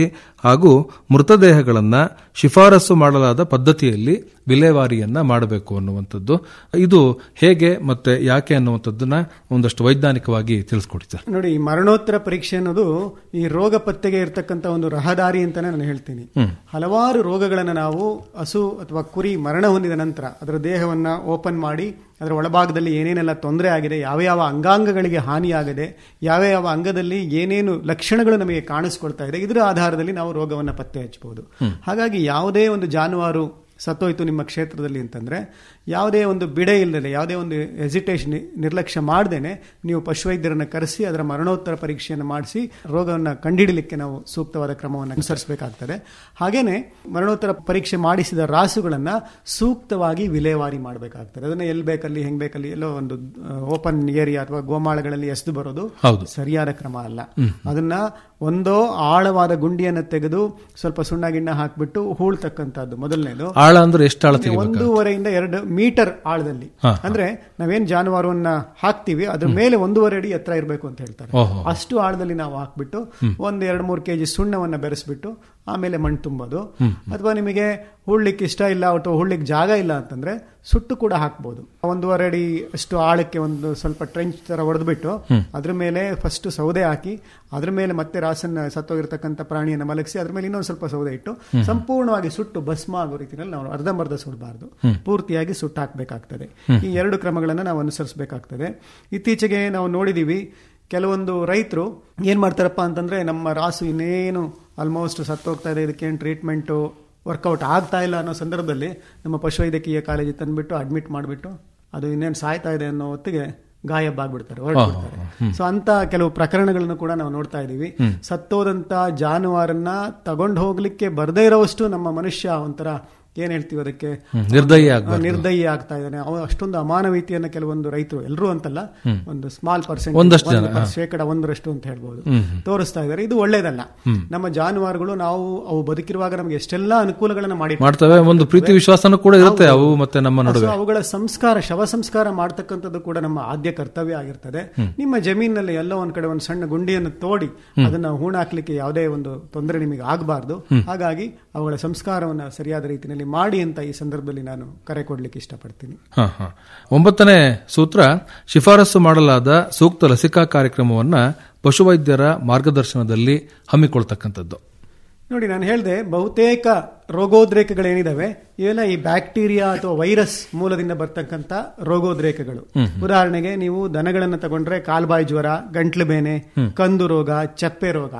ಹಾಗೂ ಮೃತದೇಹಗಳನ್ನ ಶಿಫಾರಸು ಮಾಡಲಾದ ಪದ್ಧತಿಯಲ್ಲಿ ವಿಲೇವಾರಿಯನ್ನ ಮಾಡಬೇಕು ಅನ್ನುವಂಥದ್ದು ಇದು ಹೇಗೆ ಮತ್ತೆ ಯಾಕೆ ಅನ್ನುವಂಥದ್ದನ್ನ ಒಂದಷ್ಟು ವೈಜ್ಞಾನಿಕವಾಗಿ ತಿಳಿಸ್ಕೊಡಿ ಸರ್ ನೋಡಿ ಈ ಮರಣೋತ್ತರ ಪರೀಕ್ಷೆ ಅನ್ನೋದು ಈ ರೋಗ ಪತ್ತೆಗೆ ಇರತಕ್ಕಂತ ಒಂದು ರಹದಾರಿ ಅಂತಾನೆ ನಾನು ಹೇಳ್ತೀನಿ ಹಲವಾರು ರೋಗಗಳನ್ನ ನಾವು ಹಸು ಅಥವಾ ಕುರಿ ಮರಣ ಹೊಂದಿದ ನಂತರ ಅದರ ದೇಹವನ್ನ ಓಪನ್ ಮಾಡಿ ಅದರ ಒಳಭಾಗದಲ್ಲಿ ಏನೇನೆಲ್ಲ ತೊಂದರೆ ಆಗಿದೆ ಯಾವ ಯಾವ ಅಂಗಾಂಗಗಳಿಗೆ ಹಾನಿಯಾಗಿದೆ ಯಾವ ಯಾವ ಅಂಗದಲ್ಲಿ ಏನೇನು ಲಕ್ಷಣಗಳು ನಮಗೆ ಕಾಣಿಸ್ಕೊಳ್ತಾ ಇದೆ ಇದರ ಆಧಾರದಲ್ಲಿ ನಾವು ರೋಗವನ್ನು ಪತ್ತೆ ಹಚ್ಚಬಹುದು ಹಾಗಾಗಿ ಯಾವುದೇ ಒಂದು ಜಾನುವಾರು ಸತ್ತೋಯ್ತು ನಿಮ್ಮ ಕ್ಷೇತ್ರದಲ್ಲಿ ಅಂತಂದ್ರೆ ಯಾವುದೇ ಒಂದು ಬಿಡೆ ಇಲ್ಲದೆ ಯಾವುದೇ ಒಂದು ಹೆಸಿಟೇಷನ್ ನಿರ್ಲಕ್ಷ್ಯ ಮಾಡ್ದೇನೆ ನೀವು ಪಶುವೈದ್ಯರನ್ನು ಕರೆಸಿ ಅದರ ಮರಣೋತ್ತರ ಪರೀಕ್ಷೆಯನ್ನು ಮಾಡಿಸಿ ರೋಗವನ್ನು ಕಂಡುಹಿಡಲಿಕ್ಕೆ ನಾವು ಸೂಕ್ತವಾದ ಕ್ರಮವನ್ನು ಅನುಸರಿಸಬೇಕಾಗ್ತದೆ ಹಾಗೇನೆ ಮರಣೋತ್ತರ ಪರೀಕ್ಷೆ ಮಾಡಿಸಿದ ರಾಸುಗಳನ್ನ ಸೂಕ್ತವಾಗಿ ವಿಲೇವಾರಿ ಮಾಡಬೇಕಾಗ್ತದೆ ಅದನ್ನ ಎಲ್ಲಿ ಬೇಕಲ್ಲಿ ಹೆಂಗ್ ಬೇಕಲ್ಲಿ ಎಲ್ಲೋ ಒಂದು ಓಪನ್ ಏರಿಯಾ ಅಥವಾ ಗೋಮಾಳಗಳಲ್ಲಿ ಎಸೆದು ಬರೋದು ಹೌದು ಸರಿಯಾದ ಕ್ರಮ ಅಲ್ಲ ಅದನ್ನ ಒಂದೋ ಆಳವಾದ ಗುಂಡಿಯನ್ನು ತೆಗೆದು ಸ್ವಲ್ಪ ಸುಣ್ಣ ಗಿಣ್ಣ ಹಾಕ್ಬಿಟ್ಟು ಹೂಳ್ತಕ್ಕಂಥದ್ದು ಮೊದಲನೇದು ಆಳ ಅಂದ್ರೆ ಎಷ್ಟು ಆಳ ತೆಗಿಬೇಕು ಒಂದೂವರೆಯಿಂದ ಎರಡು ಮೀಟರ್ ಆಳದಲ್ಲಿ ಅಂದ್ರೆ ನಾವೇನ್ ಜಾನುವಾರುವನ್ನ ಹಾಕ್ತಿವಿ ಅದ್ರ ಮೇಲೆ ಒಂದೂವರೆ ಅಡಿ ಎತ್ತರ ಇರಬೇಕು ಅಂತ ಹೇಳ್ತಾರೆ ಓಹೋ ಅಷ್ಟು ಆಳದಲ್ಲಿ ನಾವು ಹಾಕ್ಬಿಟ್ಟು ಒಂದ್ ಎರಡು ಮೂರು ಕೆಜಿ ಸುಣ್ಣವನ್ನ ಬೆರೆಸ್ಬಿಟ್ಟು ಆಮೇಲೆ ಮಣ್ಣು ತುಂಬೋದು ಅಥವಾ ನಿಮಗೆ ಹೂಳ್ಲಿಕ್ಕೆ ಇಷ್ಟ ಇಲ್ಲ ಅಥವಾ ಹೂಳ್ಲಿಕ್ಕೆ ಜಾಗ ಇಲ್ಲ ಅಂತಂದ್ರೆ ಸುಟ್ಟು ಕೂಡ ಹಾಕ್ಬೋದು ಒಂದೂವರೆ ಅಡಿ ಅಷ್ಟು ಆಳಕ್ಕೆ ಒಂದು ಸ್ವಲ್ಪ ಟ್ರೆಂಚ್ ತರ ಹೊಡೆದ್ಬಿಟ್ಟು ಅದ್ರ ಮೇಲೆ ಫಸ್ಟ್ ಸೌದೆ ಹಾಕಿ ಅದ್ರ ಮೇಲೆ ಮತ್ತೆ ರಾಸನ್ನ ಸತ್ತೋಗಿರ್ತಕ್ಕಂಥ ಪ್ರಾಣಿಯನ್ನು ಮಲಗಿಸಿ ಅದ್ರ ಮೇಲೆ ಇನ್ನೊಂದು ಸ್ವಲ್ಪ ಸೌದೆ ಇಟ್ಟು ಸಂಪೂರ್ಣವಾಗಿ ಸುಟ್ಟು ಭಸ್ಮ ಆಗೋ ರೀತಿಯಲ್ಲಿ ನಾವು ಅರ್ಧಂಬರ್ಧ ಸುಡಬಾರ್ದು ಪೂರ್ತಿಯಾಗಿ ಸುಟ್ಟು ಹಾಕ್ಬೇಕಾಗ್ತದೆ ಈ ಎರಡು ಕ್ರಮಗಳನ್ನು ನಾವು ಅನುಸರಿಸಬೇಕಾಗ್ತದೆ ಇತ್ತೀಚೆಗೆ ನಾವು ನೋಡಿದೀವಿ ಕೆಲವೊಂದು ರೈತರು ಏನ್ ಮಾಡ್ತಾರಪ್ಪ ಅಂತಂದ್ರೆ ನಮ್ಮ ರಾಸು ಇನ್ನೇನು ಆಲ್ಮೋಸ್ಟ್ ಸತ್ತೋಗ್ತಾ ಇದೆ ಇದಕ್ಕೇನು ಟ್ರೀಟ್ಮೆಂಟು ವರ್ಕೌಟ್ ಆಗ್ತಾ ಇಲ್ಲ ಅನ್ನೋ ಸಂದರ್ಭದಲ್ಲಿ ನಮ್ಮ ಪಶುವೈದ್ಯಕೀಯ ಕಾಲೇಜಿಗೆ ತಂದ್ಬಿಟ್ಟು ಅಡ್ಮಿಟ್ ಮಾಡಿಬಿಟ್ಟು ಅದು ಇನ್ನೇನು ಸಾಯ್ತಾ ಇದೆ ಅನ್ನೋ ಹೊತ್ತಿಗೆ ಗಾಯಬ್ ಆಗ್ಬಿಡ್ತಾರೆ ಹೊರಟ್ಬಿಡ್ತಾರೆ ಸೊ ಅಂತ ಕೆಲವು ಪ್ರಕರಣಗಳನ್ನು ಕೂಡ ನಾವು ನೋಡ್ತಾ ಇದೀವಿ ಸತ್ತೋದಂತ ಜಾನುವಾರನ್ನ ತಗೊಂಡು ಹೋಗ್ಲಿಕ್ಕೆ ಬರ್ದೇ ಇರೋವಷ್ಟು ನಮ್ಮ ಮನುಷ್ಯ ಒಂಥರ ಏನ್ ಹೇಳ್ತೀವಿ ಅದಕ್ಕೆ ನಿರ್ದಯ ಆಗ್ಬಾರ್ದು. ನಿರ್ದಯಿ ಆಗ್ತಾ ಇದ್ದಾನೆ ಅವ ಅಷ್ಟೊಂದು ಅಮಾನವೀತಿಯನ್ನ ಕೆಲವೊಂದು ರೈತರು ಎಲ್ಲರೂ ಅಂತಲ್ಲ ಒಂದು ಸ್ಮಾಲ್ ಪರ್ಸೆಂಟ್ ಒಂದಷ್ಟು ಜನ, ಶೇಕಡ ಒಂದರಷ್ಟು ಅಂತ ಹೇಳ್ಬೋದು ತೋರಿಸ್ತಾ ಇದ್ದಾರೆ ಇದು ಒಳ್ಳೇದಲ್ಲ ನಮ್ಮ ಜಾನುವಾರುಗಳು ನಾವು ಅವು ಬದುಕಿರುವಾಗ ನಮಗೆ ಎಷ್ಟೆಲ್ಲಾ ಅನುಕೂಲಗಳನ್ನ ಮಾಡಿ ಮಾಡ್ತವೆ ಒಂದು ಪ್ರೀತಿ ವಿಶ್ವಾಸನೂ ಕೂಡ ಇರುತ್ತೆ ಅವು ಮತ್ತೆ ನಮ್ಮ ನಡುವೆ ಸೊ ಅವುಗಳ ಸಂಸ್ಕಾರ ಶವ ಸಂಸ್ಕಾರ ಮಾಡ್ತಕ್ಕಂಥದ್ದು ಕೂಡ ನಮ್ಮ ಆದ್ಯ ಕರ್ತವ್ಯ ಆಗಿರ್ತದೆ ನಿಮ್ಮ ಜಮೀನಿನಲ್ಲಿ ಎಲ್ಲೋ ಒಂದ್ ಕಡೆ ಒಂದು ಸಣ್ಣ ಗುಂಡಿಯನ್ನು ತೋಡಿ ಅದನ್ನ ಹೂಣಾಕ್ಲಿಕ್ಕೆ ಯಾವುದೇ ಒಂದು ತೊಂದರೆ ನಿಮಗೆ ಆಗಬಾರ್ದು ಹಾಗಾಗಿ ಅವುಗಳ ಸಂಸ್ಕಾರವನ್ನ ಸರಿಯಾದ ರೀತಿಯಲ್ಲಿ ಮಾಡಿ ಅಂತ ಈ ಸಂದರ್ಭದಲ್ಲಿ ನಾನು ಕರೆ ಕೊಡ್ಲಿಕ್ಕೆ ಇಷ್ಟಪಡ್ತೀನಿ ಹ, ಹ. ಒಂಬತ್ತನೇ ಸೂತ್ರ ಶಿಫಾರಸು ಮಾಡಲಾದ ಸೂಕ್ತ ಲಸಿಕಾ ಕಾರ್ಯಕ್ರಮವನ್ನ ಪಶುವೈದ್ಯರ ಮಾರ್ಗದರ್ಶನದಲ್ಲಿ ಹಮ್ಮಿಕೊಳ್ತಕ್ಕಂಥದ್ದು ನೋಡಿ ನಾನು ಹೇಳಿದೆ ಬಹುತೇಕ ರೋಗೋದ್ರೇಕಗಳೇನಿದಾವೆ ಇವೆಲ್ಲ ಈ ಬ್ಯಾಕ್ಟೀರಿಯಾ ಅಥವಾ ವೈರಸ್ ಮೂಲದಿಂದ ಬರ್ತಕ್ಕಂಥ ರೋಗೋದ್ರೇಕಗಳು ಉದಾಹರಣೆಗೆ ನೀವು ದನಗಳನ್ನು ತಗೊಂಡ್ರೆ ಕಾಲ್ಬಾಯಿ ಜ್ವರ ಗಂಟ್ಲು ಬೇನೆ ಕಂದು ರೋಗ ಚಪ್ಪೆ ರೋಗ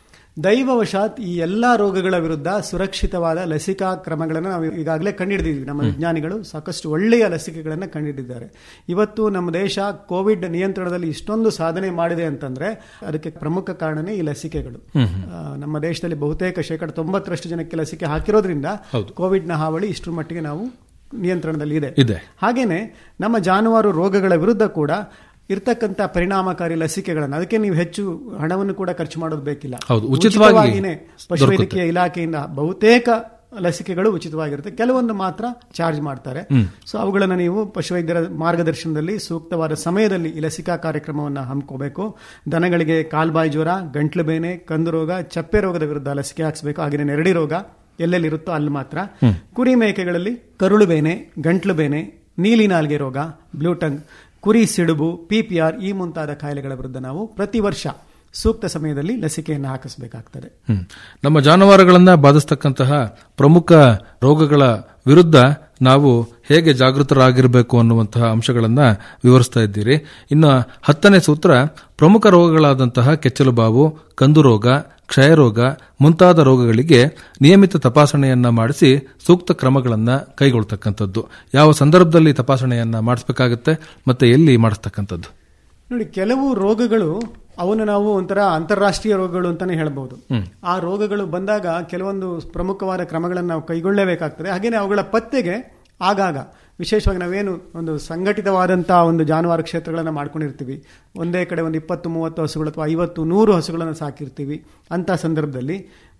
ದೈವವಶಾತ್ ಈ ಎಲ್ಲಾ ರೋಗಗಳ ವಿರುದ್ಧ ಸುರಕ್ಷಿತವಾದ ಲಸಿಕಾ ಕ್ರಮಗಳನ್ನು ನಾವು ಈಗಾಗಲೇ ಕಂಡುಹಿಡಿದಿದ್ವಿ ನಮ್ಮ ವಿಜ್ಞಾನಿಗಳು ಸಾಕಷ್ಟು ಒಳ್ಳೆಯ ಲಸಿಕೆಗಳನ್ನು ಕಂಡುಹಿಡಿದ್ದಾರೆ ಇವತ್ತು ನಮ್ಮ ದೇಶ ಕೋವಿಡ್ ನಿಯಂತ್ರಣದಲ್ಲಿ ಇಷ್ಟೊಂದು ಸಾಧನೆ ಮಾಡಿದೆ ಅಂತಂದ್ರೆ ಅದಕ್ಕೆ ಪ್ರಮುಖ ಕಾರಣನೇ ಈ ಲಸಿಕೆಗಳು ಆ, ನಮ್ಮ ದೇಶದಲ್ಲಿ ಬಹುತೇಕ ಶೇಕಡ ತೊಂಬತ್ತರಷ್ಟು ಜನಕ್ಕೆ ಲಸಿಕೆ ಹಾಕಿರೋದ್ರಿಂದ ಕೋವಿಡ್ ನ ಹಾವಳಿ ಇಷ್ಟರ ಮಟ್ಟಿಗೆ ನಾವು ನಿಯಂತ್ರಣದಲ್ಲಿ ಇದೆ ಇದೆ ಹಾಗೇನೆ ನಮ್ಮ ಜಾನುವಾರು ರೋಗಗಳ ವಿರುದ್ಧ ಕೂಡ ಇರ್ತಕ್ಕಂಥ ಪರಿಣಾಮಕಾರಿ ಲಸಿಕೆಗಳನ್ನು ಅದಕ್ಕೆ ನೀವು ಹೆಚ್ಚು ಹಣವನ್ನು ಕೂಡ ಖರ್ಚು ಮಾಡೋದು ಬೇಕಿಲ್ಲ ಹೌದು, ಉಚಿತವಾಗಿ ಉಚಿತವಾಗಿನೇ ಪಶುವೈದ್ಯಕೀಯ ಇಲಾಖೆಯಿಂದ ಬಹುತೇಕ ಲಸಿಕೆಗಳು ಉಚಿತವಾಗಿರುತ್ತೆ ಕೆಲವೊಂದು ಮಾತ್ರ ಚಾರ್ಜ್ ಮಾಡ್ತಾರೆ ಸೊ ಅವುಗಳನ್ನು ನೀವು ಪಶುವೈದ್ಯರ ಮಾರ್ಗದರ್ಶನದಲ್ಲಿ ಸೂಕ್ತವಾದ ಸಮಯದಲ್ಲಿ ಈ ಲಸಿಕಾ ಕಾರ್ಯಕ್ರಮವನ್ನು ಹಮ್ಮಿಕೋಬೇಕು ದನಗಳಿಗೆ ಕಾಲ್ಬಾಯಿ ಜ್ವರ ಗಂಟ್ಲು ಬೇನೆ ಕಂದು ರೋಗ ಚಪ್ಪೆ ರೋಗದ ವಿರುದ್ಧ ಲಸಿಕೆ ಹಾಕಿಸಬೇಕು ಹಾಗೆಯೇ ನೆರಡಿ ರೋಗ ಎಲ್ಲೆಲ್ಲಿ ಇರುತ್ತೋ ಅಲ್ಲಿ ಮಾತ್ರ ಕುರಿ ಮೇಕೆಗಳಲ್ಲಿ ಕರುಳು ಬೇನೆ ಗಂಟ್ಲು ಬೇನೆ ನೀಲಿ ನಾಲ್ಗೆ ರೋಗ ಬ್ಲೂಟಂಗ್ ಕುರಿ ಸಿಡುಬು ಪಿಪಿಆರ್ ಈ ಮುಂತಾದ ಕಾಯಿಲೆಗಳ ವಿರುದ್ಧ ನಾವು ಪ್ರತಿ ವರ್ಷ ಸೂಕ್ತ ಸಮಯದಲ್ಲಿ ಲಸಿಕೆಯನ್ನು ಹಾಕಿಸಬೇಕಾಗ್ತದೆ ಹ್ಮ್. ನಮ್ಮ ಜಾನುವಾರುಗಳನ್ನ ಬಾಧಿಸ್ತಕ್ಕಂತಹ ಪ್ರಮುಖ ರೋಗಗಳ ವಿರುದ್ಧ ನಾವು ಹೇಗೆ ಜಾಗೃತರಾಗಿರಬೇಕು ಅನ್ನುವಂತಹ ಅಂಶಗಳನ್ನ ವಿವರಿಸ್ತಾ ಇದ್ದೀರಿ ಇನ್ನು ಹತ್ತನೇ ಸೂತ್ರ ಪ್ರಮುಖ ರೋಗಗಳಾದಂತಹ ಕೆಚ್ಚಲು ಬಾವು ಕಂದು ರೋಗ ಕ್ಷಯರೋಗ ಮುಂತಾದ ರೋಗಗಳಿಗೆ ನಿಯಮಿತ ತಪಾಸಣೆಯನ್ನ ಮಾಡಿಸಿ ಸೂಕ್ತ ಕ್ರಮಗಳನ್ನ ಕೈಗೊಳ್ತಕ್ಕಂಥದ್ದು ಯಾವ ಸಂದರ್ಭದಲ್ಲಿ ತಪಾಸಣೆಯನ್ನ ಮಾಡಿಸ್ಬೇಕಾಗತ್ತೆ ಮತ್ತೆ ಎಲ್ಲಿ ಮಾಡಿಸ್ತಕ್ಕಂಥದ್ದು ನೋಡಿ ಕೆಲವು ರೋಗಗಳು ಅವನ್ನು ನಾವು ಒಂಥರ ಅಂತಾರಾಷ್ಟ್ರೀಯ ರೋಗಗಳು ಅಂತಾನೆ ಹೇಳ್ಬಹುದು ಆ ರೋಗಗಳು ಬಂದಾಗ ಕೆಲವೊಂದು ಪ್ರಮುಖವಾದ ಕ್ರಮಗಳನ್ನು ನಾವು ಕೈಗೊಳ್ಳಲೇಬೇಕಾಗ್ತದೆ ಹಾಗೇನೆ ಅವುಗಳ ಪತ್ತೆಗೆ ಆಗಾಗ ವಿಶೇಷವಾಗಿ ನಾವೇನು ಒಂದು ಸಂಘಟಿತವಾದಂತಹ ಒಂದು ಜಾನುವಾರು ಕ್ಷೇತ್ರಗಳನ್ನು ಮಾಡ್ಕೊಂಡಿರ್ತೀವಿ ಒಂದೇ ಕಡೆ ಒಂದು ಇಪ್ಪತ್ತು ಮೂವತ್ತು ಹಸುಗಳು ಅಥವಾ ಐವತ್ತು ನೂರು ಹಸುಗಳನ್ನು ಸಾಕಿರ್ತೀವಿ ಅಂತ ಸಂದರ್ಭದಲ್ಲಿ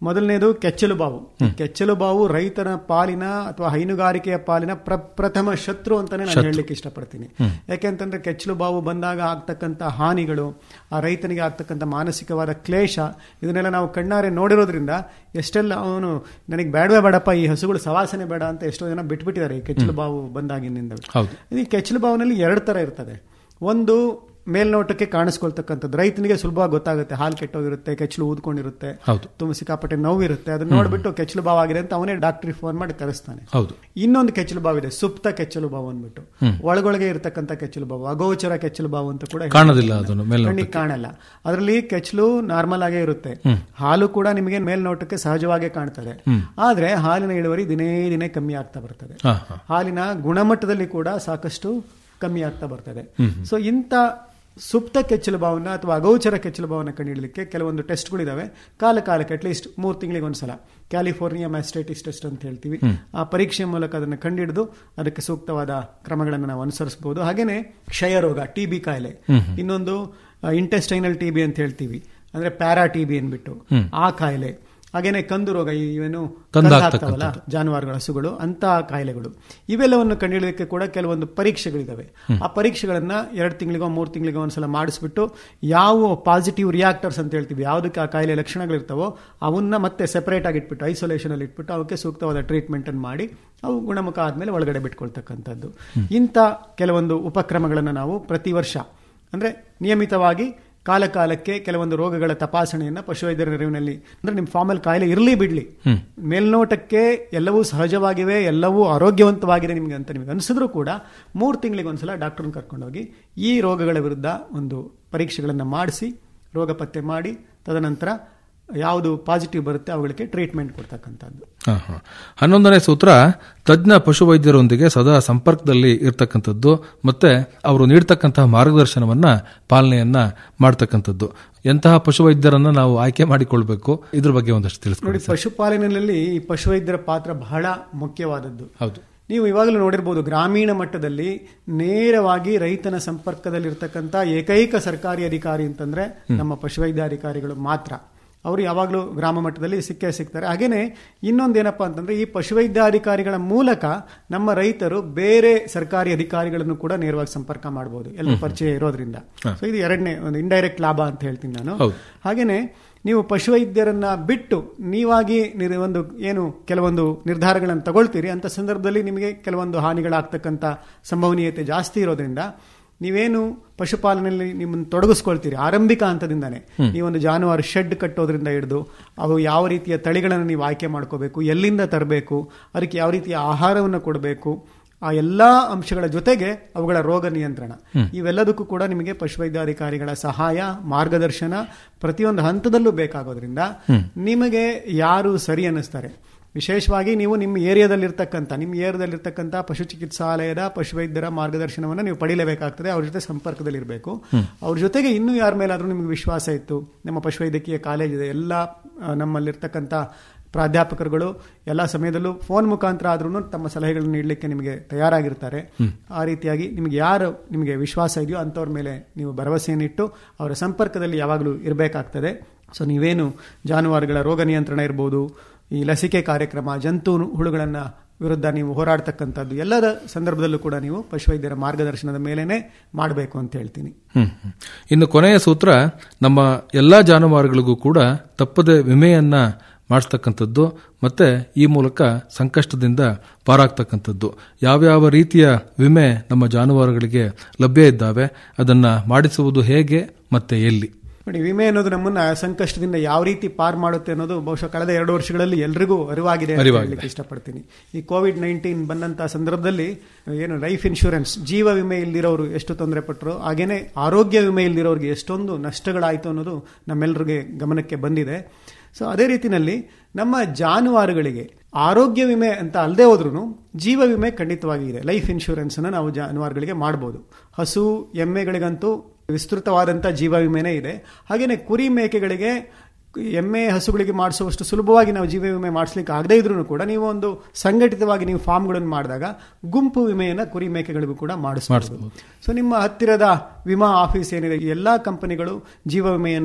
ಮೊದಲನೇದು ಕೆಚ್ಚಲು ಬಾವು ಕೆಚ್ಚಲು ಬಾವು ರೈತನ ಪಾಲಿನ ಅಥವಾ ಹೈನುಗಾರಿಕೆಯ ಪಾಲಿನ ಪ್ರಪ್ರಥಮ ಶತ್ರು ಅಂತಾನೆ ನಾನು ಹೇಳಲಿಕ್ಕೆ ಇಷ್ಟಪಡ್ತೀನಿ ಯಾಕೆಂತಂದ್ರೆ ಕೆಚ್ಚಲು ಬಾವು ಬಂದಾಗ ಆಗ್ತಕ್ಕಂಥ ಹಾನಿಗಳು ಆ ರೈತನಿಗೆ ಆಗ್ತಕ್ಕಂಥ ಮಾನಸಿಕವಾದ ಕ್ಲೇಶ ಇದನ್ನೆಲ್ಲ ನಾವು ಕಣ್ಣಾರೆ ನೋಡಿರೋದ್ರಿಂದ ಎಷ್ಟೆಲ್ಲ ಅವನು ನನಗೆ ಬೇಡವೇ ಬೇಡಪ್ಪ ಈ ಹಸುಗಳು ಸವಾಸನೆ ಬೇಡ ಅಂತ ಎಷ್ಟೋ ಜನ ಬಿಟ್ಬಿಟ್ಟಿದ್ದಾರೆ ಈ ಕೆಚ್ಚಲು ಬಾವು ಬಂದಾಗಿನಿಂದ ಹೌದು ಈ ಕೆಚ್ಚಲು ಬಾವಿನಲ್ಲಿ ಎರಡು ತರ ಇರ್ತದೆ ಒಂದು ಮೇಲ್ನೋಟಕ್ಕೆ ಕಾಣಿಸ್ಕೊಳ್ತಕ್ಕಂಥದ್ದು ರೈತನಿಗೆ ಸುಲಭವಾಗಿ ಗೊತ್ತಾಗುತ್ತೆ ಹಾಲು ಕೆಟ್ಟೋಗಿರುತ್ತೆ ಕೆಚ್ಚಲು ಊದ್ಕೊಂಡಿರುತ್ತೆ ಹೌದು ತುಂಬ ಸಿಕ್ಕಾಪಟ್ಟೆ ನೋವಿರುತ್ತೆ ಅದನ್ನ ನೋಡ್ಬಿಟ್ಟು ಕೆಚ್ಚಲು ಬಾವು ಆಗಿದೆ ಅಂತ ಅವನೇ ಡಾಕ್ಟ್ರಿಗೆ ಫೋನ್ ಮಾಡಿ ತರಿಸ್ತಾನೆ ಹೌದು ಇನ್ನೊಂದು ಕೆಚ್ಚಲು ಬಾವು ಇದೆ ಸುಪ್ತ ಕೆಚ್ಚಲು ಬಾವು ಅಂದ್ಬಿಟ್ಟು ಒಳಗೊಳಗೆ ಇರತಕ್ಕಂಥ ಕೆಚ್ಚಲು ಬಾವು ಅಗೋಚರ ಕೆಚ್ಚಲು ಬಾವು ಅಂತ ಕೂಡ ಹೇಳ್ತಾರೆ. ಕಾಣೋದಿಲ್ಲ ಅದನ್ನು ಮೇಲೆ ಕಣ್ಣಿಗೆ ಕಾಣಲ್ಲ ಅದರಲ್ಲಿ ಕೆಚ್ಚಲು ನಾರ್ಮಲ್ ಆಗೇ ಇರುತ್ತೆ ಹಾಲು ಕೂಡ ನಿಮಗೆ ಮೇಲ್ನೋಟಕ್ಕೆ ಸಹಜವಾಗೇ ಕಾಣ್ತದೆ ಆದ್ರೆ ಹಾಲಿನ ಇಳುವರಿ ದಿನೇ ದಿನೇ ಕಮ್ಮಿ ಆಗ್ತಾ ಬರ್ತದೆ ಹಾ ಹಾ ಹಾಲಿನ ಗುಣಮಟ್ಟದಲ್ಲಿ ಕೂಡ ಸಾಕಷ್ಟು ಕಮ್ಮಿ ಆಗ್ತಾ ಬರ್ತದೆ ಸೊ ಇಂಥ ಸುಪ್ತ ಕೆಚ್ಚಲು ಭಾವನ ಅಥವಾ ಅಗೌಚರ ಕೆಚ್ಚಲು ಭಾವನ ಕಂಡುಹಿಡಲಿಕ್ಕೆ ಕೆಲವೊಂದು ಟೆಸ್ಟ್ಗಳಿದಾವೆ ಕಾಲ ಕಾಲಕ್ಕೆ ಅಟ್ಲೀಸ್ಟ್ ಮೂರು ತಿಂಗಳಿಗೆ ಒಂದ್ಸಲ ಕ್ಯಾಲಿಫೋರ್ನಿಯಾ ಮ್ಯಾಸ್ಟೈಟಿಸ್ ಟೆಸ್ಟ್ ಅಂತ ಹೇಳ್ತೀವಿ ಆ ಪರೀಕ್ಷೆ ಮೂಲಕ ಅದನ್ನು ಕಂಡುಹಿಡಿದು ಅದಕ್ಕೆ ಸೂಕ್ತವಾದ ಕ್ರಮಗಳನ್ನು ನಾವು ಅನುಸರಿಸಬಹುದು ಹಾಗೇನೆ ಕ್ಷಯ ರೋಗ ಟಿ ಬಿ ಕಾಯಿಲೆ ಇನ್ನೊಂದು ಇಂಟೆಸ್ಟೈನಲ್ ಟಿ ಬಿ ಅಂತ ಹೇಳ್ತೀವಿ ಅಂದ್ರೆ ಪ್ಯಾರಾ ಟಿ ಬಿ ಅಂದ್ಬಿಟ್ಟು ಆ ಕಾಯಿಲೆ ಹಾಗೇನೆ ಕಂದು ರೋಗ ಈ ಏನು ಕಂದು ಕಂದು ಆಗ್ತಕ್ಕಂಥದ್ದು. ಆಗ್ತಾವಲ್ಲ ಜಾನುವಾರುಗಳ ಹಸುಗಳು ಅಂತ ಕಾಯಿಲೆಗಳು ಇವೆಲ್ಲವನ್ನು ಕಂಡುಹಿಡಿಯೋದಕ್ಕೆ ಕೂಡ ಕೆಲವೊಂದು ಪರೀಕ್ಷೆಗಳಿದಾವೆ ಆ ಪರೀಕ್ಷೆಗಳನ್ನ ಎರಡು ತಿಂಗಳಿಗೋ ಮೂರು ತಿಂಗಳಿಗೋ ಒಂದ್ಸಲ ಮಾಡಿಸ್ಬಿಟ್ಟು ಯಾವ ಪಾಸಿಟಿವ್ ರಿಯಾಕ್ಟರ್ಸ್ ಅಂತ ಹೇಳ್ತೀವಿ ಯಾವುದಕ್ಕೆ ಆ ಕಾಯಿಲೆ ಲಕ್ಷಣಗಳಿರ್ತಾವೋ ಅವನ್ನ ಮತ್ತೆ ಸೆಪರೇಟ್ ಆಗಿ ಇಟ್ಬಿಟ್ಟು ಐಸೋಲೇಷನ್ ಅಲ್ಲಿ ಇಟ್ಬಿಟ್ಟು ಅವಕ್ಕೆ ಸೂಕ್ತವಾದ ಟ್ರೀಟ್ಮೆಂಟ್ ಅನ್ನು ಮಾಡಿ ಅವು ಗುಣಮುಖ ಆದ್ಮೇಲೆ ಒಳಗಡೆ ಬಿಟ್ಕೊಳ್ತಕ್ಕಂಥದ್ದು ಇಂಥ ಕೆಲವೊಂದು ಉಪಕ್ರಮಗಳನ್ನು ನಾವು ಪ್ರತಿ ವರ್ಷ ಅಂದ್ರೆ ನಿಯಮಿತವಾಗಿ ಕಾಲ ಕಾಲಕ್ಕೆ ಕೆಲವೊಂದು ರೋಗಗಳ ತಪಾಸಣೆಯನ್ನ ಪಶುವೈದ್ಯರ ನೆರವಿನಲ್ಲಿ ಅಂದ್ರೆ ನಿಮ್ಮ ಫಾರ್ಮಲ್ ಕಾಯಿಲೆ ಇರಲಿ ಬಿಡ್ಲಿ ಮೇಲ್ನೋಟಕ್ಕೆ ಎಲ್ಲವೂ ಸಹಜವಾಗಿವೆ ಎಲ್ಲವೂ ಆರೋಗ್ಯವಂತವಾಗಿದೆ ನಿಮಗೆ ಅಂತ ನಿಮಗೆ ಅನಿಸಿದ್ರು ಕೂಡ ಮೂರು ತಿಂಗಳಿಗೆ ಒಂದ್ಸಲ ಡಾಕ್ಟರ್ನ ಕರ್ಕೊಂಡೋಗಿ ಈ ರೋಗಗಳ ವಿರುದ್ಧ ಒಂದು ಪರೀಕ್ಷೆಗಳನ್ನು ಮಾಡಿಸಿ ರೋಗ ಪತ್ತೆ ಮಾಡಿ ತದನಂತರ ಯಾವುದು ಪಾಸಿಟಿವ್ ಬರುತ್ತೆ ಅವುಗಳಿಗೆ ಟ್ರೀಟ್ಮೆಂಟ್ ಕೊಡ್ತಕ್ಕಂಥದ್ದು ಹಾ, ಹಾ. ಹನ್ನೊಂದನೇ ಸೂತ್ರ ತಜ್ಞ ಪಶುವೈದ್ಯರೊಂದಿಗೆ ಸದಾ ಸಂಪರ್ಕದಲ್ಲಿ ಇರ್ತಕ್ಕಂಥದ್ದು ಮತ್ತೆ ಅವರು ನೀಡ್ತಕ್ಕಂತಹ ಮಾರ್ಗದರ್ಶನವನ್ನ ಪಾಲನೆಯನ್ನ ಮಾಡ್ತಕ್ಕಂಥದ್ದು ಎಂತಹ ಪಶುವೈದ್ಯರನ್ನ ನಾವು ಆಯ್ಕೆ ಮಾಡಿಕೊಳ್ಬೇಕು ಇದ್ರ ಬಗ್ಗೆ ಒಂದಷ್ಟು ನೋಡಿ ತಿಳಿಸ್ಕೊಡಿ ಪಶುಪಾಲನೆಯಲ್ಲಿ ಈ ಪಶುವೈದ್ಯರ ಪಾತ್ರ ಬಹಳ ಮುಖ್ಯವಾದದ್ದು ಹೌದು ನೀವು ಇವಾಗಲೂ ನೋಡಿರ್ಬೋದು ಗ್ರಾಮೀಣ ಮಟ್ಟದಲ್ಲಿ ನೇರವಾಗಿ ರೈತನ ಸಂಪರ್ಕದಲ್ಲಿರ್ತಕ್ಕಂಥ ಏಕೈಕ ಸರ್ಕಾರಿ ಅಧಿಕಾರಿ ಅಂತಂದ್ರೆ ನಮ್ಮ ಪಶುವೈದ್ಯಾಧಿಕಾರಿಗಳು ಮಾತ್ರ ಅವರು ಯಾವಾಗಲೂ ಗ್ರಾಮ ಮಟ್ಟದಲ್ಲಿ ಸಿಕ್ಕೇ ಸಿಗ್ತಾರೆ ಹಾಗೇನೆ ಇನ್ನೊಂದೇನಪ್ಪಾ ಅಂತಂದ್ರೆ ಈ ಪಶುವೈದ್ಯಾಧಿಕಾರಿಗಳ ಮೂಲಕ ನಮ್ಮ ರೈತರು ಬೇರೆ ಸರ್ಕಾರಿ ಅಧಿಕಾರಿಗಳನ್ನು ಕೂಡ ನೇರವಾಗಿ ಸಂಪರ್ಕ ಮಾಡಬಹುದು ಎಲ್ಲ ಪರಿಚಯ ಇರೋದ್ರಿಂದ ಸೊ ಇದು ಎರಡನೇ ಒಂದು ಇಂಡೈರೆಕ್ಟ್ ಲಾಭ ಅಂತ ಹೇಳ್ತೀನಿ ನಾನು ಹೌದು. ಹಾಗೇನೆ ನೀವು ಪಶುವೈದ್ಯರನ್ನ ಬಿಟ್ಟು ನೀವಾಗಿ ನಿರ್- ಒಂದು ಏನು ಕೆಲವೊಂದು ನಿರ್ಧಾರಗಳನ್ನು ತಗೊಳ್ತೀರಿ ಅಂತ ಸಂದರ್ಭದಲ್ಲಿ ನಿಮಗೆ ಕೆಲವೊಂದು ಹಾನಿಗಳಾಗ್ತಕ್ಕಂಥ ಸಂಭವನೀಯತೆ ಜಾಸ್ತಿ ಇರೋದ್ರಿಂದ ನೀವೇನು ಪಶುಪಾಲನೆಯಲ್ಲಿ ನಿಮ್ಮನ್ನು ತೊಡಗಿಸ್ಕೊಳ್ತೀರಿ ಆರಂಭಿಕ ಹಂತದಿಂದಾನೆ ನೀವೊಂದು ಜಾನುವಾರು ಶೆಡ್ ಕಟ್ಟೋದ್ರಿಂದ ಹಿಡಿದು ಅವು ಯಾವ ರೀತಿಯ ತಳಿಗಳನ್ನು ನೀವು ಆಯ್ಕೆ ಮಾಡ್ಕೋಬೇಕು ಎಲ್ಲಿಂದ ತರಬೇಕು ಅದಕ್ಕೆ ಯಾವ ರೀತಿಯ ಆಹಾರವನ್ನು ಕೊಡಬೇಕು ಆ ಎಲ್ಲಾ ಅಂಶಗಳ ಜೊತೆಗೆ ಅವುಗಳ ರೋಗ ನಿಯಂತ್ರಣ ಇವೆಲ್ಲದಕ್ಕೂ ಕೂಡ ನಿಮಗೆ ಪಶುವೈದ್ಯಾಧಿಕಾರಿಗಳ ಸಹಾಯ ಮಾರ್ಗದರ್ಶನ ಪ್ರತಿಯೊಂದು ಹಂತದಲ್ಲೂ ಬೇಕಾಗೋದ್ರಿಂದ ನಿಮಗೆ ಯಾರು ಸರಿ ಅನ್ನಿಸ್ತಾರೆ ವಿಶೇಷವಾಗಿ ನೀವು ನಿಮ್ಮ ಏರಿಯಾದಲ್ಲಿರ್ತಕ್ಕಂಥ ನಿಮ್ಮ ಏರಿಯಾದಲ್ಲಿರ್ತಕ್ಕಂಥ ಪಶು ಚಿಕಿತ್ಸಾಲಯದ ಪಶುವೈದ್ಯರ ಮಾರ್ಗದರ್ಶನವನ್ನು ನೀವು ಪಡಿಲೇಬೇಕಾಗ್ತದೆ ಅವ್ರ ಜೊತೆ ಸಂಪರ್ಕದಲ್ಲಿರಬೇಕು ಅವ್ರ ಜೊತೆಗೆ ಇನ್ನೂ ಯಾರ ಮೇಲಾದ್ರೂ ನಿಮಗೆ ವಿಶ್ವಾಸ ಇತ್ತು ನಮ್ಮ ಪಶುವೈದ್ಯಕೀಯ ಕಾಲೇಜ್ ಇದೆ ಎಲ್ಲ ಆ, ನಮ್ಮಲ್ಲಿರ್ತಕ್ಕಂಥ ಪ್ರಾಧ್ಯಾಪಕರುಗಳು ಎಲ್ಲ ಸಮಯದಲ್ಲೂ ಫೋನ್ ಮುಖಾಂತರ ಆದ್ರೂ ತಮ್ಮ ಸಲಹೆಗಳನ್ನು ನೀಡಲಿಕ್ಕೆ ನಿಮಗೆ ತಯಾರಾಗಿರ್ತಾರೆ ಆ ರೀತಿಯಾಗಿ ನಿಮಗೆ ಯಾರು ನಿಮಗೆ ವಿಶ್ವಾಸ ಇದೆಯೋ ಅಂಥವ್ರ ಮೇಲೆ ನೀವು ಭರವಸೆಯನ್ನಿಟ್ಟು ಅವರ ಸಂಪರ್ಕದಲ್ಲಿ ಯಾವಾಗಲೂ ಇರಬೇಕಾಗ್ತದೆ ಸೊ ನೀವೇನು ಜಾನುವಾರುಗಳ ರೋಗ ನಿಯಂತ್ರಣ ಇರ್ಬೋದು ಈ ಲಸಿಕೆ ಕಾರ್ಯಕ್ರಮ ಜಂತು ಹುಳುಗಳನ್ನ ವಿರುದ್ಧ ನೀವು ಹೋರಾಡ್ತಕ್ಕಂಥದ್ದು ಎಲ್ಲದ ಸಂದರ್ಭದಲ್ಲೂ ಕೂಡ ನೀವು ಪಶುವೈದ್ಯರ ಮಾರ್ಗದರ್ಶನದ ಮೇಲೇನೆ ಮಾಡಬೇಕು ಅಂತ ಹೇಳ್ತೀನಿ ಹ್ಮ್ ಹ್ಮ್. ಇನ್ನು ಕೊನೆಯ ಸೂತ್ರ ನಮ್ಮ ಎಲ್ಲಾ ಜಾನುವಾರುಗಳಿಗೂ ಕೂಡ ತಪ್ಪದೆ ವಿಮೆಯನ್ನ ಮಾಡಿಸ್ತಕ್ಕಂಥದ್ದು ಮತ್ತೆ ಈ ಮೂಲಕ ಸಂಕಷ್ಟದಿಂದ ಪಾರಾಗ್ತಕ್ಕಂಥದ್ದು ಯಾವ್ಯಾವ ರೀತಿಯ ವಿಮೆ ನಮ್ಮ ಜಾನುವಾರುಗಳಿಗೆ ಲಭ್ಯ ಇದ್ದಾವೆ ಅದನ್ನ ಮಾಡಿಸುವುದು ಹೇಗೆ ಮತ್ತೆ ಎಲ್ಲಿ ನೋಡಿ ವಿಮೆ ಅನ್ನೋದು ನಮ್ಮನ್ನ ಸಂಕಷ್ಟದಿಂದ ಯಾವ ರೀತಿ ಪಾರ್ ಮಾಡುತ್ತೆ ಅನ್ನೋದು ಬಹುಶಃ ಕಳೆದ ಎರಡು ವರ್ಷಗಳಲ್ಲಿ ಎಲ್ರಿಗೂ ಅರಿವಾಗಿದೆ ಅಂತ ಅರಿವಾಗಿದೆ. ಹೇಳಲಿಕ್ಕೆ ಇಷ್ಟಪಡ್ತೀನಿ ಈ ಕೋವಿಡ್ ನೈನ್ಟೀನ್ ಬಂದಂತ ಸಂದರ್ಭದಲ್ಲಿ ಏನು ಲೈಫ್ ಇನ್ಶೂರೆನ್ಸ್ ಜೀವ ವಿಮೆ ಇಲ್ದಿರೋರು ಎಷ್ಟು ತೊಂದರೆ ಪಟ್ಟರು ಹಾಗೇನೆ ಆರೋಗ್ಯ ವಿಮೆ ಇಲ್ದಿರೋರಿಗೆ ಎಷ್ಟೊಂದು ನಷ್ಟಗಳಾಯಿತು ಅನ್ನೋದು ನಮ್ಮೆಲ್ಲರಿಗೆ ಗಮನಕ್ಕೆ ಬಂದಿದೆ ಸೊ ಅದೇ ರೀತಿನಲ್ಲಿ ನಮ್ಮ ಜಾನುವಾರುಗಳಿಗೆ ಆರೋಗ್ಯ ವಿಮೆ ಅಂತ ಅಲ್ಲದೆ ಹೋದ್ರೂ ಜೀವ ವಿಮೆ ಖಂಡಿತವಾಗಿ ಇದೆ ಲೈಫ್ ಇನ್ಶೂರೆನ್ಸ್ ಅನ್ನ ನಾವು ಜಾನುವಾರುಗಳಿಗೆ ಮಾಡಬಹುದು ಹಸು ಎಮ್ಮೆಗಳಿಗಂತೂ ವಿಸ್ತೃತವಾದಂಥ ಜೀವ ವಿಮೆನೇ ಇದೆ ಹಾಗೇನೆ ಕುರಿ ಮೇಕೆಗಳಿಗೆ ಎಮ್ಮೆ ಹಸುಗಳಿಗೆ ಮಾಡಿಸುವಷ್ಟು ಸುಲಭವಾಗಿ ನಾವು ಜೀವ ವಿಮೆ ಮಾಡಿಸ್ಲಿಕ್ಕೆ ಆಗದೇ ಇದ್ರೂ ಕೂಡ ನೀವು ಒಂದು ಸಂಘಟಿತವಾಗಿ ನೀವು ಫಾರ್ಮ್ಗಳನ್ನು ಮಾಡಿದಾಗ ಗುಂಪು ವಿಮೆಯನ್ನ ಕುರಿ ಮೇಕೆಗಳಿಗೂ ಕೂಡ ಮಾಡಿಸಬಹುದು ಸೊ ನಿಮ್ಮ ಹತ್ತಿರದ ವಿಮಾ ಆಫೀಸ್ ಏನಿದೆ ಈ ಎಲ್ಲಾ ಕಂಪನಿಗಳು ಜೀವ ವಿಮೆಯನ್ನ